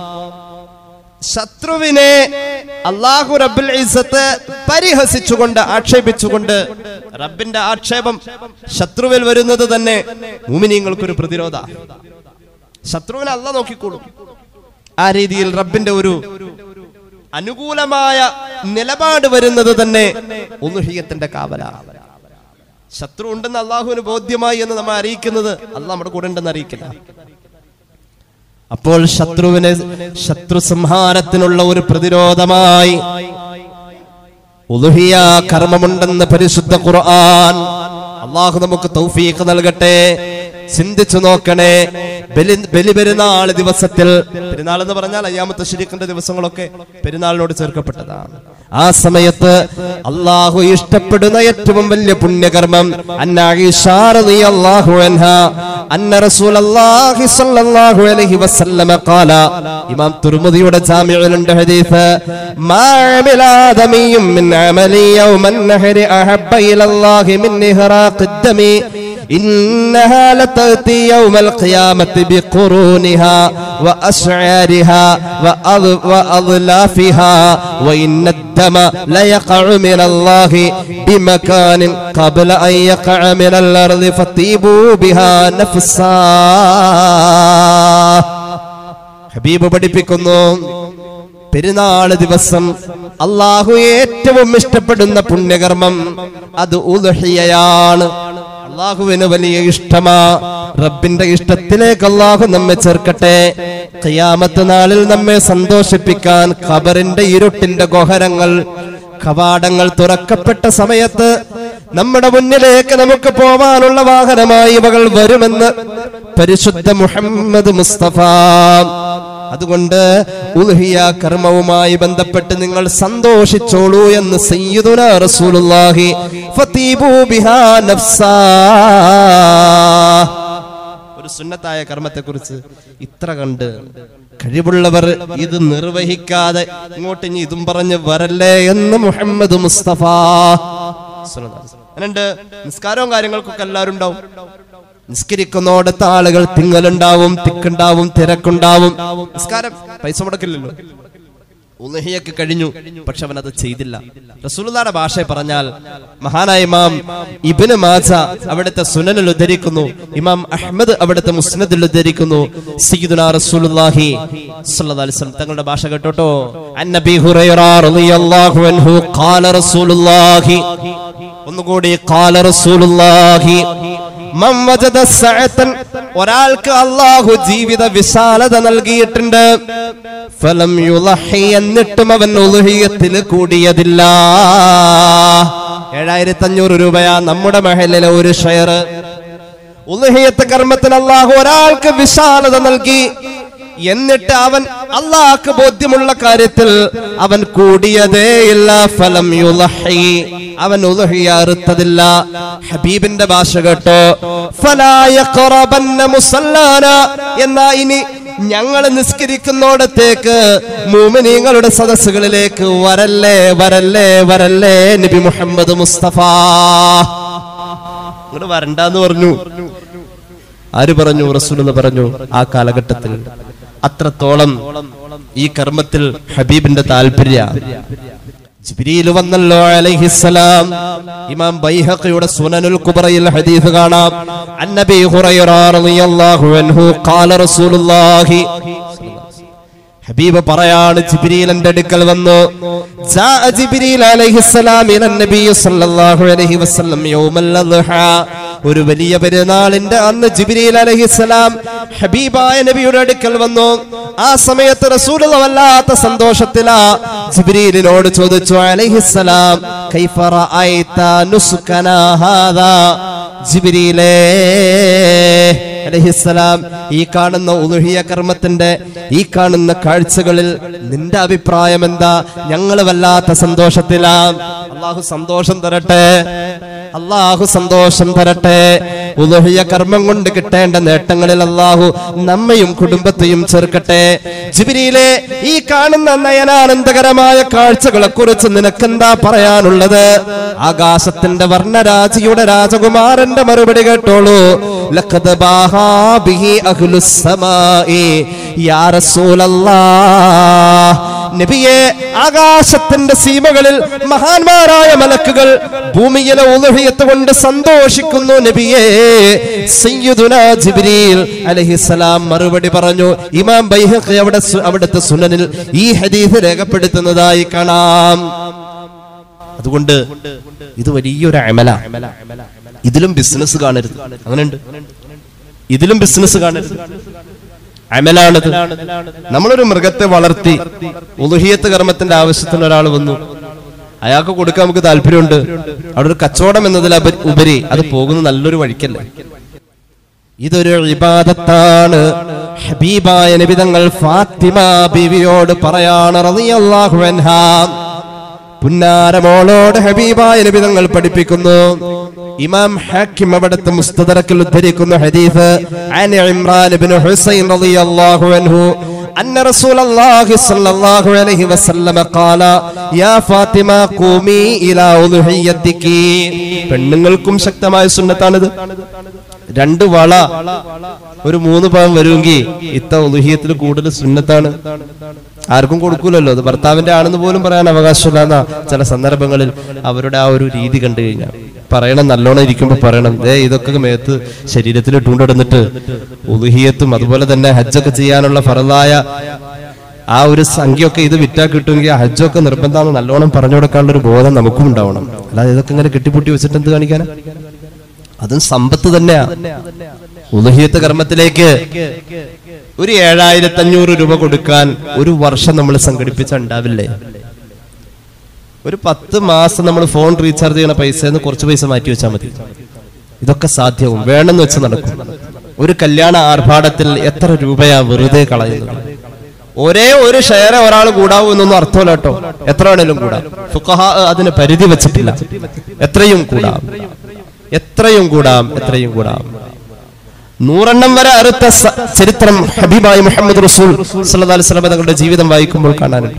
[SPEAKER 2] ശത്രുവിനെ അള്ളാഹു റബ്ബുൽ ഇസ്സത്ത് പരിഹസിച്ചുകൊണ്ട് ആക്ഷേപിച്ചുകൊണ്ട് റബ്ബിന്റെ ആക്ഷേപം ശത്രുവിൽ വരുന്നത് തന്നെ മുമിനീങ്ങൾക്കൊരു പ്രതിരോധ ശത്രുവിനെ അല്ല നോക്കിക്കോളും ആ രീതിയിൽ റബ്ബിന്റെ ഒരു അനുകൂലമായ നിലപാട് വരുന്നത് തന്നെ ഒന്നുഹിയത്തിന്റെ കാവല ശത്രു ഉണ്ടെന്ന് അള്ളാഹുവിന് ബോധ്യമായി എന്ന് നമ്മെ അറിയിക്കുന്നത് അല്ല നമ്മുടെ കൂടെ ഉണ്ടെന്ന് അറിയിക്കില്ല അപ്പോൾ ശത്രുവിനെ ശത്രു സംഹാരത്തിനുള്ള ഒരു പ്രതിരോധമായി ഉലുഹിയ കർമ്മമുണ്ടെന്ന് പരിശുദ്ധ ഖുർആൻ അള്ളാഹു നമുക്ക് തൗഫീഖ് നൽകട്ടെ ചിന്തിച്ചു നോക്കണേ ബലി ബലി പെരുന്നാൾ ദിവസത്തിൽ പെരുന്നാൾ എന്ന് പറഞ്ഞാൽ അയ്യാമത്തെ ശരിക്കിന്റെ ദിവസങ്ങളൊക്കെ പെരുന്നാളിനോട് ചേർക്കപ്പെട്ടതാണ് ആ സമയത്ത് അള്ളാഹു ഇഷ്ടപ്പെടുന്ന ഏറ്റവും വലിയ പുണ്യകർമ്മം അന്ന ആയിഷാ റളിയല്ലാഹു അൻഹാ അന്ന റസൂലല്ലാഹി സ്വല്ലല്ലാഹു അലൈഹി വസല്ലമ ഖാല ഇമാം തുർമുദിയുടെ ജാമിഉലുണ്ട് ഹദീസ് മാ അമില ആദമിയും മിൻ അമലി യൗമൻ നഹരി അഹബ്ബ ഇലല്ലാഹി മിൻ ഇഹ്റാഖി الدم إنها لتأتي يوم القيامة بقرونها وأشعارها وأض- وأضلافها وإن الدم ليقع من الله بمكان قبل أن يقع من الأرض فطيبوا بها نفسا ഹബീബ് പഠിപ്പിക്കുന്നു പെരുന്നാള് ദിവസം അള്ളാഹു ഏറ്റവും ഇഷ്ടപ്പെടുന്ന പുണ്യകർമ്മം അത് ഉദഹിയയാണ് അള്ളാഹുവിന് വലിയ ഇഷ്ടമാ റബ്ബിന്റെ ഇഷ്ടത്തിലേക്ക് അള്ളാഹു നമ്മെ ചേർക്കട്ടെ ഖിയാമത്ത് നാളിൽ നമ്മെ സന്തോഷിപ്പിക്കാൻ ഖബറിന്റെ ഇരുട്ടിന്റെ ഗോഹരങ്ങൾ കവാടങ്ങൾ തുറക്കപ്പെട്ട സമയത്ത് നമ്മുടെ മുന്നിലേക്ക് നമുക്ക് പോവാനുള്ള വാഹനമായി ഇവകൾ വരുമെന്ന് പരിശുദ്ധ മുഹമ്മദ് മുസ്തഫ അതുകൊണ്ട് ഉൽഹിയ കർമ്മവുമായി ബന്ധപ്പെട്ട് നിങ്ങൾ സന്തോഷിച്ചോളൂ എന്ന് സയ്യിദുന റസൂലുള്ളാഹി ഫതീബു ബിഹാ നഫ്സാ ഒരു സുന്നത്തായ കർമ്മത്തെക്കുറിച്ച് ഇത്ര കണ്ട് കഴിവുള്ളവർ ഇത് നിർവഹിക്കാതെ ഇങ്ങോട്ട് ഇനി ഇതും പറഞ്ഞ് വരല്ലേ എന്ന് മുഹമ്മദ് മുസ്തഫ അതുണ്ട് നിസ്കാരവും കാര്യങ്ങൾക്കൊക്കെ എല്ലാവരും ഉണ്ടാവും നിസ്കരിക്കുന്നോടത്ത് ആളുകൾ തിങ്ങലുണ്ടാവും തിക്കുണ്ടാവും തിരക്കുണ്ടാവും നിസ്കാരം പൈസ മുടക്കില്ലല്ലോ ഉലഹിയൊക്കെ കഴിഞ്ഞു പക്ഷെ അവൻ അത് ചെയ്തില്ല റസൂലുള്ളാന്റെ ഭാഷ പറഞ്ഞാൽ മഹാനായ ഇമാം ഇബ്നു മാജ അവിടുത്തെ സുനനിൽ ഉദ്ധരിക്കുന്നു ഇമാം അഹ്മദ് അവിടുത്തെ മുസ്നദിൽ ഉദ്ധരിക്കുന്നു സയ്യിദുനാ റസൂലുള്ളാഹി സ്വല്ലല്ലാഹു അലൈഹി വസല്ലം തങ്ങളുടെ ഭാഷ കേട്ടോട്ടോ അന്നബി ഹുറൈറ റളിയല്ലാഹു അൻഹു ഖാല റസൂലുള്ളാഹി ഒന്നുകൂടി ഖാല റസൂലുള്ളാഹി മൻ വജദ സഅതൻ ഒരാൾക്ക് അള്ളാഹു ജീവിത വിശാലത നൽകിയിട്ടുണ്ട് ഫലം യുളഹി എന്നിട്ടും അവൻ ഉലുഹിയത്തിൽ കൂടിയതില്ല ഏഴായിരത്തി അഞ്ഞൂറ് രൂപയാ നമ്മുടെ മഹലിലെ ഒരു ഷെയർ ഉലുഹിയത്ത് കർമ്മത്തിന് അള്ളാഹു ഒരാൾക്ക് വിശാലത നൽകി എന്നിട്ട് അവൻ അള്ളാഹ്ക്ക് ബോധ്യമുള്ള കാര്യത്തിൽ അവൻ കൂടിയതേയില്ല ഫലം യുളഹി അവൻ ഉലുഹിയ അറുത്തതില്ല ഹബീബിന്റെ ഭാഷ കേട്ടോ ഫലാ യഖറബന്ന മുസല്ലാന എന്നാ ഇനി ഞങ്ങൾ നിസ്കരിക്കുന്നോടത്തേക്ക് മൂമിനീങ്ങളുടെ സദസ്സുകളിലേക്ക് വരല്ലേ വരല്ലേ വരല്ലേ നബി മുഹമ്മദ് മുസ്തഫ ഇങ്ങോട്ട് വരണ്ടെന്ന് പറഞ്ഞു ആര് പറഞ്ഞു റസൂൽ എന്ന് പറഞ്ഞു ആ കാലഘട്ടത്തിൽ അത്രത്തോളം ഈ കർമ്മത്തിൽ ഹബീബിന്റെ താല്പര്യ ജിബ്രീൽ വന്നല്ലോ അലൈഹിസ്സലാം ഇമാം ബൈഹഖിയുടെ സുനനുൽ കുബറയിൽ ഹദീസ് കാണാം അന്നബി ഹുറൈറ റളിയല്ലാഹു അൻഹു ഖാല റസൂലുള്ളാഹി ഹബീബ് പറയാണ് ജിബ്രീൽ എന്റെ അടുക്കൽ വന്നു ജാഅ ജിബ്രീൽ അലൈഹിസ്സലാം ഇല നബി സല്ലല്ലാഹു അലൈഹി വസല്ലം യൗമൽ അദ്ഹ ഒരു വലിയ പെരുന്നാളിന്റെ അന്ന് ജിബ്രീൽ അലൈഹിസ്സലാം ഹബീബായ നബിയുടെ അടുക്കൽ വന്നു ആ സമയത്ത് റസൂൽ വല്ലാത്ത സന്തോഷത്തിലാ ജിബ്രീലിനോട് ചോദിച്ചു അലൈഹിസ്സലാം കൈഫ റഅയ്ത നുസ്കനാ ഹാദാ ജിബ്രീലേ അലഹിസ്സലാം ഈ കാണുന്ന ഉലുഹിയ കർമ്മത്തിന്റെ ഈ കാണുന്ന കാഴ്ചകളിൽ നിന്റെ അഭിപ്രായം എന്താ ഞങ്ങൾ വല്ലാത്ത സന്തോഷത്തിലാ അള്ളാഹു സന്തോഷം തരട്ടെ അള്ളാഹു സന്തോഷം തരട്ടെ ഉലുഹിയ കർമ്മം കൊണ്ട് കിട്ടേണ്ട നേട്ടങ്ങളിൽ അള്ളാഹു നമ്മയും കുടുംബത്തെയും ചേർക്കട്ടെ ജിബിരിയിലെ ഈ കാണുന്ന നയനാനന്ദകരമായ കാഴ്ചകളെ കുറിച്ച് നിനക്കെന്താ പറയാനുള്ളത് ആകാശത്തിന്റെ വർണ്ണരാജിയുടെ രാജകുമാരന്റെ മറുപടി കേട്ടോളൂ ലഖദ് ബാഹാ ബിഹി അഹ്ലുസ് സമാഇ യാ റസൂലല്ലാഹ് നബിയെ ആകാശത്തിന്റെ സീമകളിൽ മഹാന്മാരായ മലക്കുകൾ ഭൂമിയിലെ ഉലഹിയത്ത് കൊണ്ട് സന്തോഷിക്കുന്നു നബിയെ സയ്യിദുനാ ജിബ്രീൽ അലൈഹിസ്സലാം മറുപടി പറഞ്ഞു ഇമാം ബൈഹഖി അവിടെ സു- അവിടുത്തെ സുനനിൽ ഈ ഹദീസ് രേഖപ്പെടുത്തുന്നതായി കാണാം അതുകൊണ്ട് ഇത് വലിയൊരു അമല ഇതിലും ബിസിനസ് കാണരുത് അങ്ങനെയുണ്ട് ഇതിലും ബിസിനസ് കാണരുത് അമലാണിത് നമ്മളൊരു മൃഗത്തെ വളർത്തി ഉലുഹിയത്ത് കർമ്മത്തിന്റെ ആവശ്യത്തിന് ഒരാൾ വന്നു അയാൾക്ക് കൊടുക്കാൻ നമുക്ക് താല്പര്യമുണ്ട് അവിടെ ഒരു കച്ചവടം എന്നതിൽ അപ- ഉപരി അത് പോകുന്ന നല്ലൊരു വഴിക്കല്ലേ ഇതൊരു ഇബാദത്താണ് ഹബീബായ നബിതങ്ങൾ ഫാത്തിമ ബീവിയോട് പറയാണ് റളിയല്ലാഹു അൻഹാ പുന്നാരമോളോട് ഹബീബായ നബിതങ്ങൾ പഠിപ്പിക്കുന്നു ഇമാം ഹാക്കിം അവിടുത്തെ മുസ്തദറക്കിൽ ഉദ്ധരിക്കുന്ന ഹദീസ് അൻ ഇമ്രാൻ ഇബ്നു ഹുസൈൻ റളിയല്ലാഹു അൻഹു أن رسول الله صلى الله عليه وسلم قال يا فاطمة قومي إلى أضحيتك പെണ്ണുങ്ങൾക്കും ശക്തമായ സുന്നത്താണിത് രണ്ട് വള ഒരു മൂന്ന് പവൻ വരുമെങ്കിൽ ഇത്ത ഉലുഹിയത്തിൽ കൂടുതൽ സുന്നത്താണ് ആർക്കും കൊടുക്കൂലല്ലോ അത് ഭർത്താവിന്റെ ആണെന്ന് പോലും പറയാൻ അവകാശമില്ല എന്നാ ചില സന്ദർഭങ്ങളിൽ അവരുടെ ആ ഒരു രീതി കണ്ടു കഴിഞ്ഞാൽ പറയണം നല്ലോണം ഇരിക്കുമ്പോ പറയണം ദേ ഇതൊക്കെ മേത്ത് ശരീരത്തിൽ ഇട്ടുകൊണ്ടിടുന്നിട്ട് ഉലുഹിയത്തും അതുപോലെ തന്നെ ഹജ്ജൊക്കെ ചെയ്യാനുള്ള ഫറലായ ആ ഒരു സംഖ്യയൊക്കെ ഇത് വിറ്റാ കിട്ടുമെങ്കിൽ ആ ഹജ്ജൊക്കെ നിർബന്ധമാണ് നല്ലോണം പറഞ്ഞു കൊടുക്കാനുള്ള ഒരു ബോധം നമുക്കും ഉണ്ടാവണം അല്ലാതെ ഇതൊക്കെ ഇങ്ങനെ കെട്ടിപ്പൂട്ടി വെച്ചിട്ട് എന്ത് കാണിക്കാനാ അതും സമ്പത്ത് തന്നെയാ ഉലഹിയത്ത് കർമ്മത്തിലേക്ക് ഒരു ഏഴായിരത്തി അഞ്ഞൂറ് രൂപ കൊടുക്കാൻ ഒരു വർഷം നമ്മൾ സംഘടിപ്പിച്ച ഉണ്ടാവില്ലേ ഒരു പത്ത് മാസം നമ്മൾ ഫോൺ റീചാർജ് ചെയ്യണ പൈസ കുറച്ച് പൈസ മാറ്റി വെച്ചാൽ മതി ഇതൊക്കെ സാധ്യവും വേണമെന്ന് വെച്ച് നടക്കും ഒരു കല്യാണ ആർഭാടത്തിൽ എത്ര രൂപയാ വെറുതെ കളയുന്നത് ഒരേ ഒരു ഷെയറെ ഒരാൾ കൂടാവൂ എന്നൊന്നും അർത്ഥമല്ല കേട്ടോ എത്ര വേണേലും കൂടാം ഫുഖഹ അതിന് പരിധി വെച്ചിട്ടില്ല എത്രയും കൂടാം എത്രയും കൂടാം എത്രയും കൂടാം നൂറെണ്ണം വരെ അറുത്ത സ- ചരിത്രം ഹബീബായി മുഹമ്മദ് റസൂൽ സല്ലല്ലാഹു അലൈഹി വസല്ലം തങ്ങളുടെ ജീവിതം വായിക്കുമ്പോൾ കാണാനുണ്ട്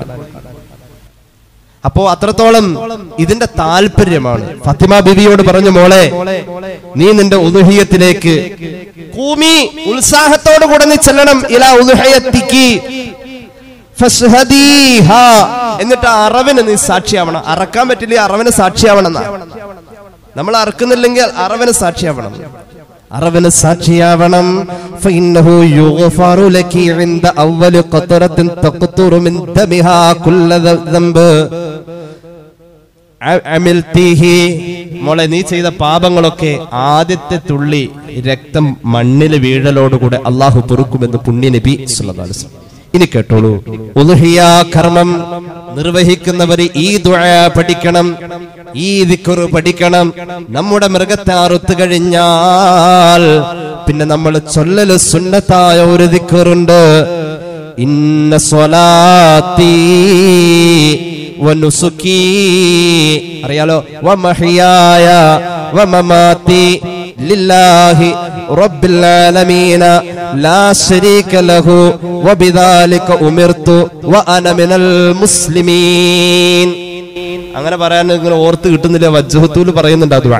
[SPEAKER 2] അപ്പോ അത്രത്തോളം ഇതിന്റെ താല്പര്യമാണ് ഫാത്തിമ ബിബിയോട് പറഞ്ഞു മോളെ നീ നിന്റെ ഉദുഹിയത്തിലേക്ക് കൂമി ഉത്സാഹത്തോടു കൂടെ നീ ചെല്ലണം ഇല ഉദുഹയത്തിക്ക് ഫശ്ഹദീഹ. എന്നിട്ട് ആ അറവിന് നീ സാക്ഷിയാവണം അറക്കാൻ പറ്റില്ല അറവിന് സാക്ഷിയാവണം എന്നാ. നമ്മൾ അറക്കുന്നില്ലെങ്കിൽ അറവിന് സാക്ഷിയാവണം അറവിന് സാക്ഷിയാവണം فإنه يغفر لك عند أول قطرة تقطر من دمها كل ذنب അ- അമിൽത്തിഹി. മോളെ നീ ചെയ്ത പാപങ്ങളൊക്കെ ആദ്യത്തെ തുള്ളി രക്തം മണ്ണിൽ വീഴലോടുകൂടെ അള്ളാഹു പൊറുക്കുമെന്ന് പുണ്യ നബി സല്ലല്ലാഹു അലൈഹി വസല്ലം. ഇനി കേട്ടോളൂ ഉളുഹിയ കർമ്മം നിർവഹിക്കുന്നവർ ഈ ദുആ പഠിക്കണം ഈ ദിക്റ് പഠിക്കണം നമ്മുടെ മൃഗത്തെ അറുത്തു കഴിഞ്ഞാൽ പിന്നെ നമ്മൾ ചൊല്ലല് സുന്നത്തായ ഒരു ദിക്റുണ്ട് ഇന്ന സ്വലാത്തി വനുസുക്കി അറിയാലോ വമഹിയായ വമമാതി ലില്ലാഹി റബ്ബിൽ ആലമീന ലാ ശരീക ലഹു വബിദാലിക ഉമിർതു വഅന മിനൽ മുസ്ലിമീൻ അങ്ങനെ പറയാൻ ഇങ്ങനെ ഓർത്ത് കിട്ടുന്നില്ല വജ്ഹത്തൂല് പറയുന്നുണ്ട് അത്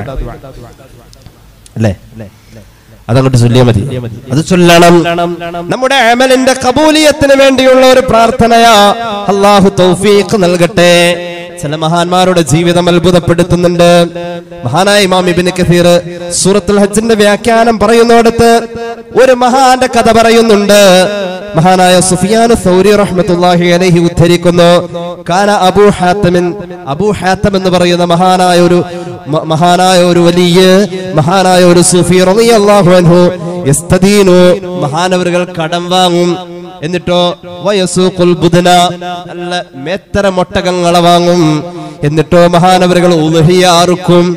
[SPEAKER 2] അല്ലേ അതങ്ങോട്ട് ചൊല്ലിയാ മതി അത് ചൊല്ലണം നമ്മുടെ അമലിന്റെ കബൂലിയത്തിന് വേണ്ടിയുള്ള ഒരു പ്രാർത്ഥനയാ അള്ളാഹു തൗഫീഖ് നൽകട്ടെ ചില മഹാന്മാരുടെ ജീവിതം അത്ഭുതപ്പെടുത്തുന്നുണ്ട് മഹാനായ ഇമാം ഇബിന് കസീർ സൂറത്തുൽ ഹജ്ജിന്റെ വ്യാഖ്യാനം പറയുന്നിടത്ത് ഒരു മഹാന്റെ കഥ പറയുന്നുണ്ട് മഹാനായ സുഫിയാൻ സൗരി റഹ്മത്തുള്ളാഹി അലൈഹി ഉദ്ധരിക്കുന്നു കാന അബൂ ഹാത്തമിൻ അബൂ ഹാത്തം എന്ന് പറയുന്ന മഹാനായ ഒരു മ- മഹാനായ ഒരു വലിയ മഹാനായ ഒരു സുഫി റളിയല്ലാഹു അൻഹു യസ്തദീനു മഹാനവറുകൾ കടം വാങ്ങും എന്നിട്ടോ വയസൂഖുൽ ബുദന നല്ല മേത്തര മൊട്ടകങ്ങളെ വാങ്ങും എന്നിട്ടോ മഹാനവറുകൾ ഉലഹിയാറുക്കും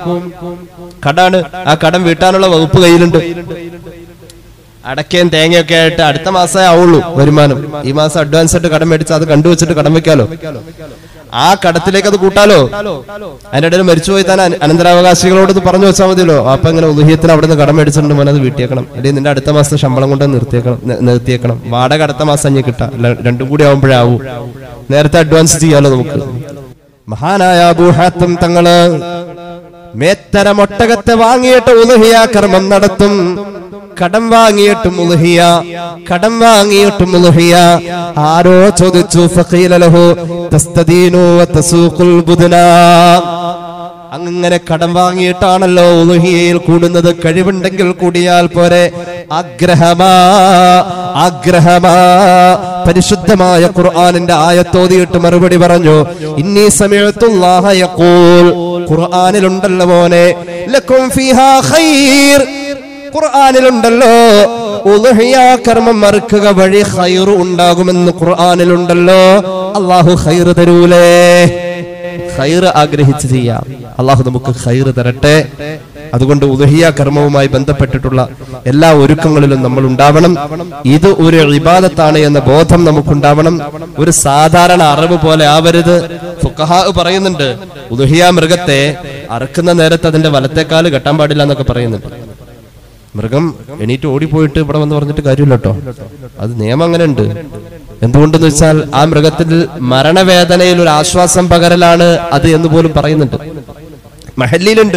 [SPEAKER 2] കടാണ് ആ കടം വീട്ടാനുള്ള വകുപ്പ് കയ്യിലുണ്ട് അടക്കയും തേങ്ങയൊക്കെ ആയിട്ട് അടുത്ത മാസമേ ആവുള്ളൂ വരുമാനം ഈ മാസം അഡ്വാൻസ് ആയിട്ട് കടം മേടിച്ച് അത് കണ്ടുവച്ചിട്ട് കടം വെക്കാലോ ആ കടത്തിലേക്ക് അത് കൂട്ടാലോ അതിന്റെ ഇടയിൽ മരിച്ചുപോയി താൻ അന- അനന്തരാവകാശികളോട് ഇത് പറഞ്ഞു വെച്ചാൽ മതിയല്ലോ അപ്പൊ ഇങ്ങനെ ഉദയത്തിന് അവിടെ നിന്ന് കടം മേടിച്ചിട്ടുണ്ട് മോനെ അത് വീട്ടിയേക്കണം അല്ലെങ്കിൽ നിന്റെ അടുത്ത മാസത്തെ ശമ്പളം കൊണ്ട് നിർത്തിയേക്കണം നി- നിർത്തിയേക്കണം വാടക അടുത്ത മാസം അഞ്ഞ് കിട്ടാം അല്ല, രണ്ടും കൂടി ആവുമ്പോഴാവൂ നേരത്തെ അഡ്വാൻസ് ചെയ്യാലോ നമുക്ക് മഹാനായ അബൂഹാത്തം തങ്ങള് മേത്തര മൊട്ടകത്തെ വാങ്ങിയിട്ട് ഉലഹിയ കർമ്മം നടത്തും കടം വാങ്ങിയിട്ടും ഉലഹിയ കടം വാങ്ങിയിട്ടും ഉലഹിയ ആരോ ചോദിച്ചു ഫഖീല ലഹു തസ്തദീനു വതസൂഖുൽ ബുദ്ന അങ്ങനെ കടം വാങ്ങിയിട്ടാണല്ലോ ഉലുഹിയയിൽ കൂടുന്നത് കഴിവുണ്ടെങ്കിൽ കൂടിയാൽ പോരെ ആഗ്രഹമാ ആഗ്രഹമാ പരിശുദ്ധമായ ഖുർആനിന്റെ ആയത്തോതിയിട്ട് മറുപടി പറഞ്ഞു ഇന്നീ സമയത്തുല്ലാഹ യഖൂൽ ഖുർആനിലുണ്ടല്ലോ മോനെ ലക്കും ഫീഹാ ഖൈർ ഖുർആനിലുണ്ടല്ലോ ഉളുഹിയ കർമ്മം മറുക്കുക വഴി ഖൈർ ഉണ്ടാകുമെന്ന് ഖുർആനിലുണ്ടല്ലോ അള്ളാഹു ഖൈർ തരൂലേ ഖൈർ ആഗ്രഹിച്ച് ചെയ്യാം അള്ളാഹു നമുക്ക് ഖൈർ തരട്ടെ അതുകൊണ്ട് ഉദഹിയ കർമ്മവുമായി ബന്ധപ്പെട്ടിട്ടുള്ള എല്ലാ ഒരുക്കങ്ങളിലും നമ്മൾ ഉണ്ടാവണം ഇത് ഒരു ഇബാദത്താണ് എന്ന ബോധം നമുക്കുണ്ടാവണം ഒരു സാധാരണ അറിവ് പോലെ ആവരുത് ഫുഖഹാ പറയുന്നുണ്ട് ഉദഹിയ മൃഗത്തെ അറക്കുന്ന നേരത്ത് അതിന്റെ വലത്തേക്കാല് കെട്ടാൻ പാടില്ല എന്നൊക്കെ പറയുന്നുണ്ട് മൃഗം എണീറ്റ് ഓടിപ്പോയിട്ട് ഇവിടെ വന്ന് പറഞ്ഞിട്ട് കാര്യമില്ല കേട്ടോ അത് നിയമം അങ്ങനെ ഉണ്ട് എന്തുകൊണ്ടെന്ന് വെച്ചാൽ ആ മൃഗത്തിൽ മരണവേദനയിൽ ഒരു ആശ്വാസം പകരലാണ് അത് എന്ന് പോലും പറയുന്നുണ്ട് മഹല്ലിയിലുണ്ട്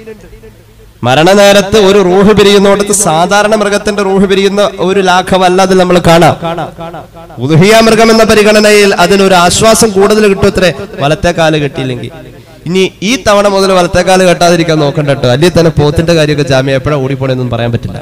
[SPEAKER 2] മരണനേരത്ത് ഒരു റൂഹ് പിരിയുന്നോടത്ത് സാധാരണ മൃഗത്തിന്റെ റൂഹ് പിരിയുന്ന ഒരു ലാഘവല്ല അതിൽ നമ്മൾ കാണാം ഉദഹിയ മൃഗം എന്ന പരിഗണനയിൽ അതിനൊരു ആശ്വാസം കൂടുതൽ കിട്ടുമത്രേ വലത്തെ കാല് കെട്ടിയില്ലെങ്കിൽ ഇനി ഈ തവണ മുതൽ വലത്തെ കാല് കെട്ടാതിരിക്കാൻ നോക്കണ്ട കേട്ടോ അല്ലെങ്കിൽ തന്നെ പോത്തിന്റെ കാര്യമൊക്കെ ജാമ്യം എപ്പോഴാ ഓടിപ്പോണെന്നൊന്നും പറയാൻ പറ്റില്ല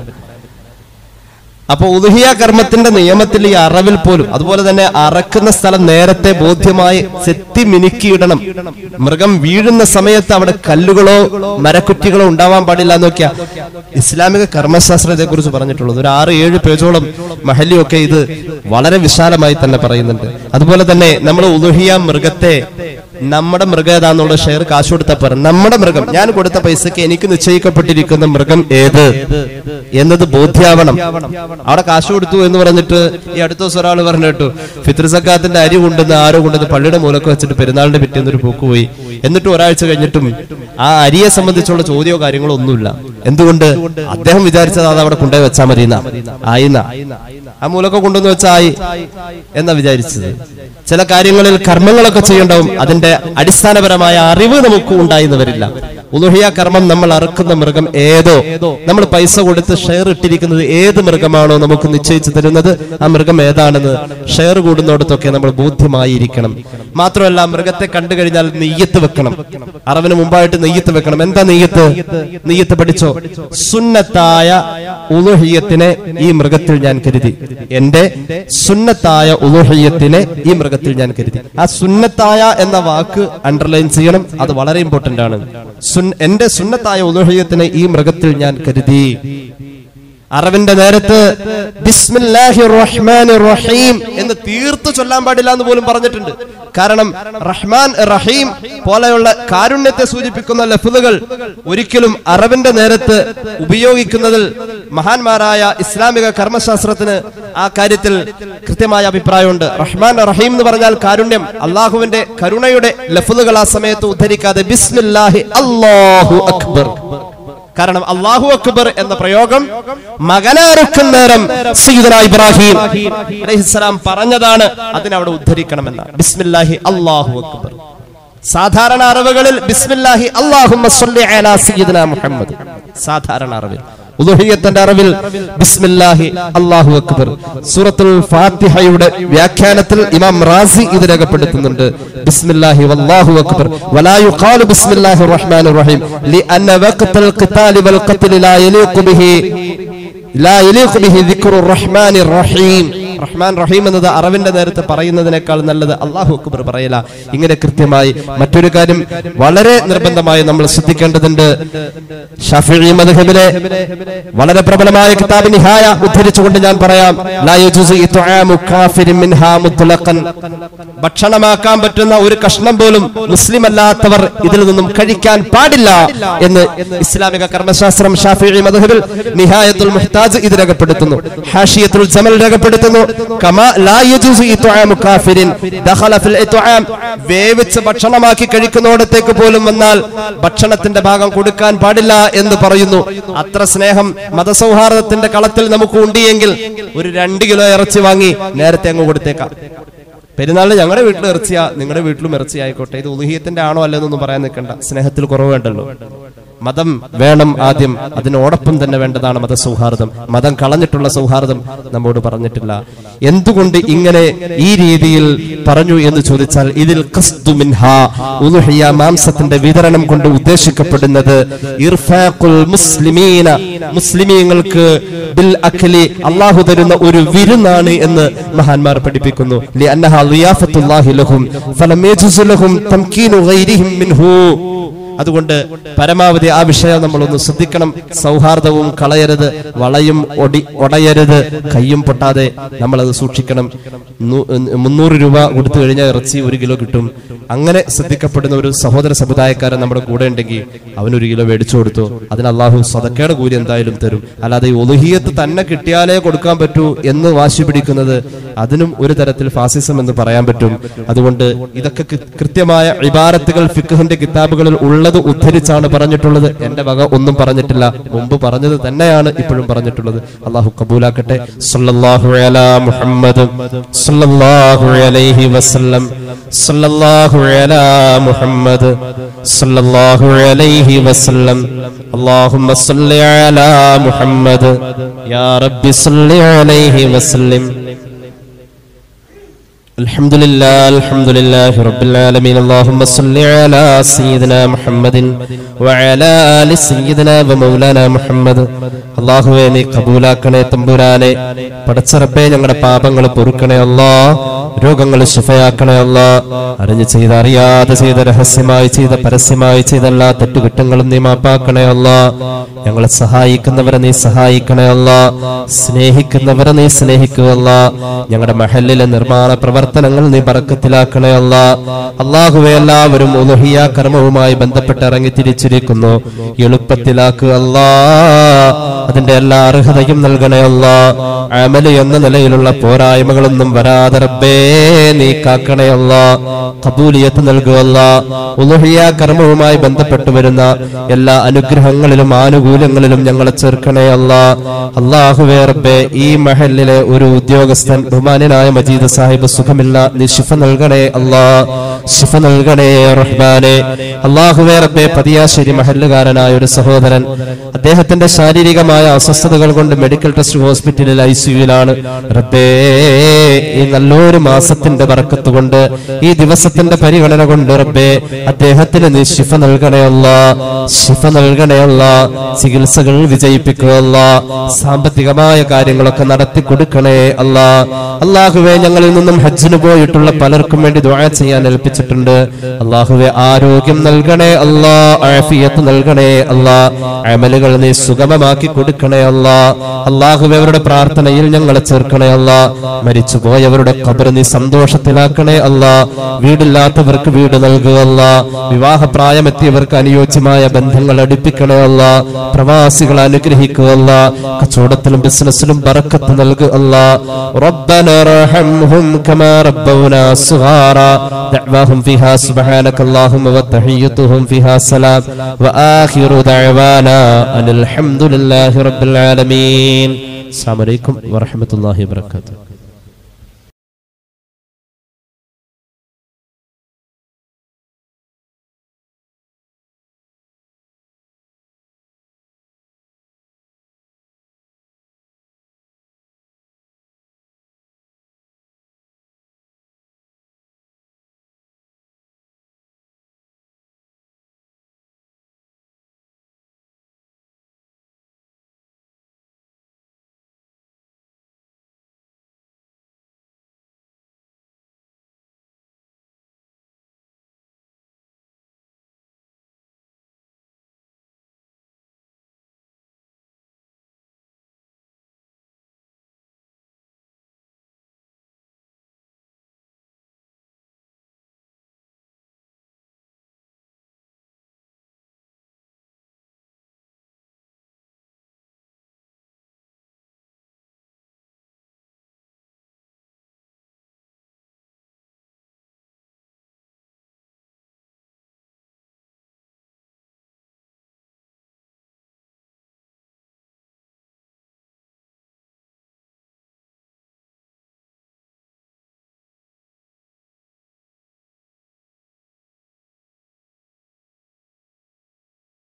[SPEAKER 2] അപ്പൊ ഉദഹിയ കർമ്മത്തിന്റെ നിയമത്തിൽ ഈ അറവിൽ പോലും അതുപോലെ തന്നെ അറക്കുന്ന സ്ഥലം നേരത്തെ ബോധ്യമായി ചെത്തി മിനുക്കിയിടണം മൃഗം വീഴുന്ന സമയത്ത് അവിടെ കല്ലുകളോ മരക്കുറ്റികളോ ഉണ്ടാവാൻ പാടില്ല എന്നൊക്കെയാ ഇസ്ലാമിക കർമ്മശാസ്ത്രത്തെ കുറിച്ച് പറഞ്ഞിട്ടുള്ളത് ഒരു ആറ് ഏഴ് പേജോളം മഹല്ലിയൊക്കെ ഇത് വളരെ വിശാലമായി തന്നെ പറയുന്നുണ്ട് അതുപോലെ തന്നെ നമ്മൾ ഉദഹിയ മൃഗത്തെ നമ്മുടെ മൃഗം ഏതാന്നുള്ള ഷെയർ കാശ് കൊടുത്താൽ പോരാ നമ്മുടെ മൃഗം ഞാൻ കൊടുത്ത പൈസക്ക് എനിക്ക് നിശ്ചയിക്കപ്പെട്ടിരിക്കുന്ന മൃഗം ഏത് എന്നത് ബോധ്യാവണം അവിടെ കാശ് കൊടുത്തു എന്ന് പറഞ്ഞിട്ട് ഈ അടുത്ത ദിവസം ഒരാൾ പറഞ്ഞു കേട്ടു ഫിത്ർ സക്കാത്തിന്റെ അരി കൊണ്ടുവന്ന് ആരോ കൊണ്ടുവന്ന് പള്ളിയുടെ മൂലൊക്കെ വെച്ചിട്ട് പെരുന്നാളിന്റെ പിറ്റേന്ന് ഒരു പോക്ക് പോയി എന്നിട്ട് ഒരാഴ്ച കഴിഞ്ഞിട്ടും ആ അരിയെ സംബന്ധിച്ചുള്ള ചോദ്യമോ കാര്യങ്ങളോ ഒന്നുമില്ല എന്തുകൊണ്ട് അദ്ദേഹം വിചാരിച്ചത് അത് അവിടെ കൊണ്ടുപോയി വെച്ചാൽ മതി ആയിന്ന ആ മൂലൊക്കെ കൊണ്ടുവന്ന് വെച്ചായി എന്നാ വിചാരിച്ചത് ചില കാര്യങ്ങളിൽ കർമ്മങ്ങളൊക്കെ ചെയ്യണ്ടാവും അതിന്റെ അടിസ്ഥാനപരമായ അറിവ് നമുക്ക് ഉണ്ടായിന്ന് വരില്ല ഉലുഹിയ കർമ്മം നമ്മൾ അറുക്കുന്ന മൃഗം ഏതോ നമ്മൾ പൈസ കൊടുത്ത് ഷെയർ ഇട്ടിരിക്കുന്നത് ഏത് മൃഗമാണോ നമുക്ക് നിശ്ചയിച്ചു തരുന്നത് ആ മൃഗം ഏതാണെന്ന് ഷെയർ കൂടുന്നിടത്തൊക്കെ നമ്മൾ ബോധ്യമായിരിക്കണം മാത്രമല്ല ആ മൃഗത്തെ കണ്ടു കഴിഞ്ഞാൽ നെയ്യത്ത് വെക്കണം അറവിന് മുമ്പായിട്ട് നെയ്യത്ത് വെക്കണം എന്താ നെയ്യത്ത് നെയ്യത്ത് പഠിച്ചോ സുന്നത്തായ ഉലുഹിയത്തിനെ ഈ മൃഗത്തിൽ ഞാൻ കരുതി എന്റെ സുന്നത്തായ ഉലുഹിയത്തിനെ ഈ മൃഗത്തിൽ ഞാൻ കരുതി ആ സുന്നത്തായ എന്ന വാക്ക് അണ്ടർലൈൻ ചെയ്യണം അത് വളരെ ഇമ്പോർട്ടന്റ് ആണ് സുൻ- എന്റെ സുന്നത്തായ ഉലുഹിയത്തിനെ ഈ മൃഗത്തിൽ ഞാൻ കരുതി അറവിന്റെ നേരത്ത് ബിസ്മില്ലാഹി റഹ്മാൻ റഹീം എന്ന് തീർത്തു ചൊല്ലാൻ പാടില്ല എന്ന് പോലും പറഞ്ഞിട്ടുണ്ട് കാരണം റഹ്മാൻ റഹീം പോലെയുള്ള കാരുണ്യത്തെ സൂചിപ്പിക്കുന്ന ലഫുലുകൾ ഒരിക്കലും അറവിന്റെ നേരത്ത് ഉപയോഗിക്കുന്നതിൽ മഹാന്മാരായ ഇസ്ലാമിക കർമ്മശാസ്ത്രത്തിന് ആ കാര്യത്തിൽ കൃത്യമായ അഭിപ്രായമുണ്ട് റഹ്മാൻ റഹീം എന്ന് പറഞ്ഞാൽ കാരുണ്യം അള്ളാഹുവിന്റെ കരുണയുടെ ലഫുലുകൾ ആ സമയത്ത് ഉദ്ധരിക്കാതെ ബിസ്മില്ലാഹി അല്ലാഹു അക്ബർ കാരണം അള്ളാഹു അക്ബർ എന്ന പ്രയോഗം മകനാറുക്കും നേരം സയ്യിദുന ഇബ്രാഹിം അലൈഹിസ്സലാം പറഞ്ഞതാണ് അതിനവിടെ ഉദ്ധരിക്കണമെന്ന് ബിസ്മില്ലാഹി അള്ളാഹു അക്ബർ സാധാരണ അറിവുകളിൽ ബിസ്മില്ലാഹി അല്ലാഹുമ്മ സ്വല്ലി അലാ സയ്യിദുന മുഹമ്മദ് സാധാരണ അറിവിൽ ഉദുഹിയത്തിന്റെ അറിവിൽ ബിസ്മില്ലാഹി അല്ലാഹു അക്ബർ സൂറത്തുൽ ഫാത്തിഹയുടെ വ്യാഖ്യാനത്തിൽ ഇമാം റാസി ഇത് രേഖപ്പെടുത്തുന്നുണ്ട് ബിസ്മില്ലാഹി വല്ലാഹു അക്ബർ വലാ യുഖാലു ബിസ്മില്ലാഹിർ റഹ്മാനിർ റഹീം ലിഅന്ന വഖ്തൽ ഖിതാലി വൽ ഖത്ലി ലാ യലീഖു ബിഹി ലാ യലീഖു ബിഹി ദിക്റു റഹ്മാനിർ റഹീം റഹ്മാൻ റഹീം എന്നത് അറിവിന്റെ നേരത്തെ പറയുന്നതിനേക്കാൾ നല്ലത് അള്ളാഹു അക്ബർ പറയല ഇങ്ങനെ കൃത്യമായി മറ്റൊരു കാര്യം വളരെ നിർബന്ധമായി നമ്മൾ ശ്രദ്ധിക്കേണ്ടതുണ്ട് ഷാഫിഈ മദ്ഹബിലെ വളരെ പ്രബലമായ കിതാബ് നിഹായ ഉദ്ധരിച്ചുകൊണ്ട് ഞാൻ പറയാം ലാ യജൂസു ഇത്ആമു കാഫിരിൻ മിൻഹാ മുത്ലഖൻ ഭക്ഷണമാക്കാൻ പറ്റുന്ന ഒരു കഷ്ണം പോലും മുസ്ലിം അല്ലാത്തവർ ഇതിൽ നിന്നും കഴിക്കാൻ പാടില്ല എന്ന് ഇസ്ലാമിക കർമ്മശാസ്ത്രം ഷാഫിഈ മദ്ഹബിൽ നിഹായത്തുൽ മുഹ്താജ് ഇത് രേഖപ്പെടുത്തുന്നു ഹാഷിയത്തുൽ ജമൽ രേഖപ്പെടുത്തുന്നു കമാ ലാ യജൂസു ഇത്ആമു കാഫിരിൻ ദഖല ഫിൽ ഇത്ആം വേവിച്ച് ഭക്ഷണമാക്കി കഴിക്കുന്നിടത്തേക്ക് പോലും വന്നാൽ ഭക്ഷണത്തിന്റെ ഭാഗം കൊടുക്കാൻ പാടില്ല എന്ന് പറയുന്നു അത്ര സ്നേഹം മതസൗഹാർദ്ദത്തിന്റെ കളത്തിൽ നമുക്ക് ഉണ്ടിയെങ്കിൽ ഒരു രണ്ട് കിലോ ഇറച്ചി വാങ്ങി നേരത്തെ അങ്ങ് കൊടുത്തേക്കാം പെരുന്നാളിന് ഞങ്ങളുടെ വീട്ടിൽ ഇറച്ചിയാ നിങ്ങളുടെ വീട്ടിലും ഇറച്ചി ആയിക്കോട്ടെ ഇത് ഉലുഹിയത്തിന്റെ ആണോ അല്ലെന്നൊന്നും പറയാൻ നിൽക്കണ്ട സ്നേഹത്തിൽ കുറവ് വേണ്ടല്ലോ മതം വേണം ആദ്യം അതിനോടൊപ്പം തന്നെ വേണ്ടതാണ് മതസൗഹാർദ്ദം മതം കളഞ്ഞിട്ടുള്ള സൗഹാർദ്ദം നമ്മോട് പറഞ്ഞിട്ടില്ല എന്തുകൊണ്ട് ഇങ്ങനെ ഈ രീതിയിൽ പറഞ്ഞു എന്ന് ചോദിച്ചാൽ ഇതിൽ ഖസ്ദു മിൻഹാ ഉലുഹിയ മാംസത്തിന്റെ വിതരണം കൊണ്ട് ഉദ്ദേശിക്കപ്പെടുന്നത് ഇർഫാഖുൽ മുസ്ലിമീന മുസ്ലിമീങ്ങൾക്ക് ബിൽ അഖലി അള്ളാഹു തരുന്ന ഒരു വിരുന്നാണ് എന്ന് മഹാന്മാർ പഠിപ്പിക്കുന്നു ലിഅന്നഹാ ളിയാഫത്തുല്ലാഹി ലഹും ഫലം യജുസു ലഹും തംകീനു ഗൈരിഹിം മിൻഹു അതുകൊണ്ട് പരമാവധി ആ വിഷയം നമ്മളൊന്ന് ശ്രദ്ധിക്കണം സൗഹാർദ്ദവും കളയരുത് വളയും ഒടി ഒടയരുത് കയ്യും പൊട്ടാതെ നമ്മളത് സൂക്ഷിക്കണം നൂ- മുന്നൂറ് രൂപ കൊടുത്തു കഴിഞ്ഞാൽ ഇറച്ചി ഒരു കിലോ കിട്ടും അങ്ങനെ ശ്രദ്ധിക്കപ്പെടുന്ന ഒരു സഹോദര സമുദായക്കാരൻ നമ്മുടെ കൂടെ ഉണ്ടെങ്കിൽ അവനൊരു കിലോ മേടിച്ചു കൊടുത്തു അതിന് അള്ളാഹു സദക്കയുടെ കൂലി എന്തായാലും തരും അല്ലാതെ ഈ ഒലുഹിയത്ത് തന്നെ കിട്ടിയാലേ കൊടുക്കാൻ പറ്റൂ എന്ന് വാശി പിടിക്കുന്നത് അതിനും ഒരു തരത്തിൽ ഫാസിസം എന്ന് പറയാൻ പറ്റും അതുകൊണ്ട് ഇതൊക്കെ കൃ- കൃത്യമായ ഇബാരത്തുകൾ ഫിഖിന്റെ കിതാബുകളിൽ ഉള്ളത് ഉദ്ധരിച്ചാണ് പറഞ്ഞിട്ടുള്ളത് എന്റെ വക ഒന്നും പറഞ്ഞിട്ടില്ല മുമ്പ് പറഞ്ഞത് തന്നെയാണ് ഇപ്പോഴും പറഞ്ഞിട്ടുള്ളത് അള്ളാഹു കബൂലാക്കട്ടെ സല്ലല്ലാഹു അലാ മുഹമ്മദ് സല്ലല്ലാഹു അലൈഹി വസല്ലം സല്ലല്ലാഹു അലാ മുഹമ്മദ് സല്ലല്ലാഹു അലൈഹി വസല്ലം اللهم صل على محمد يا رب صل عليه وسلم الحمد لله الحمد لله رب العالمين اللهم صل على سيدنا محمد وعلى آل سيدنا ومولانا محمد അള്ളാഹുവെ നീ കബൂലാക്കണേ തമ്പുരാനെ പടച്ചറപ്പേ ഞങ്ങളുടെ പാപങ്ങൾ പൊറുക്കണേ അല്ലാ രോഗങ്ങൾ ശുഭയാക്കണേ അല്ലാ അറിഞ്ഞു ചെയ്ത് അറിയാതെ ചെയ്ത രഹസ്യമായി ചെയ്ത പരസ്യമായി ചെയ്ത എല്ലാ തെറ്റുകുറ്റങ്ങളും നീ മാപ്പാക്കണേ അല്ലാ ഞങ്ങളെ സഹായിക്കുന്നവരെ നീ സഹായിക്കണേ അല്ലാ സ്നേഹിക്കുന്നവരെ നീ സ്നേഹിക്കുകയല്ല ഞങ്ങളുടെ മഹലിലെ നിർമ്മാണ പ്രവർത്തനങ്ങൾ നീ ബറക്കത്തിലാക്കണേ അല്ല അള്ളാഹുവെ എല്ലാവരും ഉലുഹിയ കർമ്മവുമായി ബന്ധപ്പെട്ട് ഇറങ്ങി തിരിച്ചിരിക്കുന്നു എളുപ്പത്തിലാക്കുക അല്ലാ അതിന്റെ എല്ലാ അർഹതയും നൽകണേ അല്ല അമല് എന്ന നിലയിലുള്ള പോരായ്മകളൊന്നും വരാതെ റബ്ബേ നീ കാക്കണേ അല്ല കബൂലിയത്ത് നൽകുകയല്ല ഉലുഹിയ കർമ്മവുമായി ബന്ധപ്പെട്ട് വരുന്ന എല്ലാ അനുഗ്രഹങ്ങളിലും ആനുകൂല്യങ്ങളിലും ഞങ്ങളെ ചേർക്കണേ അല്ല അള്ളാഹുവേ റബ്ബേ ഈ മഹലിലെ ഒരു ഉദ്യോഗസ്ഥൻ ബഹുമാനായ മജീദ് സാഹിബ് സുഖം സുഖമില്ല നീ ശിഫ നൽകണേ അല്ലാ ശിഫ നൽകണേ റഹ്മാനെ അള്ളാഹുവേ റബ്ബെ പതിയാശ്ശേരി മഹല്ലുകാരനായ ഒരു സഹോദരൻ അദ്ദേഹത്തിന്റെ ശാരീരികമായ അസ്വസ്ഥതകൾ കൊണ്ട് മെഡിക്കൽ ടെസ്റ്റ് ഹോസ്പിറ്റലിൽ ഐ സിയുലാണ് റബ്ബേ ഈ നല്ലൊരു മാസത്തിന്റെ ബറക്കത്ത് കൊണ്ട് ഈ ദിവസത്തിന്റെ പരിഗണന കൊണ്ട് റബ്ബേ അദ്ദേഹത്തിന് നീ ശിഫ നൽകണേ അല്ല ശിഫ നൽകണേ അല്ല ചികിത്സകൾ വിജയിപ്പിക്കുക അല്ല സാമ്പത്തികമായ കാര്യങ്ങളൊക്കെ നടത്തി കൊടുക്കണേ അല്ല അള്ളാഹുവെ ഞങ്ങളിൽ നിന്നും ഹജ്ജിന് പോയിട്ടുള്ള പലർക്കും വേണ്ടി ദുആ ചെയ്യാൻ ഏൽപ്പിച്ചിട്ടുണ്ട് അള്ളാഹുവെ ആരോഗ്യം നൽകണേ അല്ലാ ആഫിയത്ത് നൽകണേ അല്ലാ അമലുകൾ നീ സുഗമമാക്കി കൊടുക്കണേ അല്ലാ അള്ളാഹുവെ അവരുടെ പ്രാർത്ഥനയിൽ ഞങ്ങളെ ചേർക്കണേ അല്ലാ മരിച്ചുപോയവരുടെ ഖബർ നീ സന്തോഷത്തിലാക്കണേ അല്ലാ വീടില്ലാത്തവർക്ക് വീട് നൽകുക അല്ലാ വിവാഹപ്രായമെത്തിയവർക്ക് അനുയോജ്യമായ ബന്ധങ്ങൾ അടുപ്പിക്കണേ അല്ലാ പ്രവാസികൾ അനുഗ്രഹിക്കുക അല്ലാ കച്ചവടത്തിലും ബിസിനസ്സിലും ബറക്കത്ത് നൽകുക അല്ലാ ربنا ارحمهم كما ربونا صغارا دعواهم فيها سبحانك اللهم وتحيتهم فيها سلام واخر دعوانا ان الحمد لله رب العالمين السلام عليكم ورحمه الله وبركاته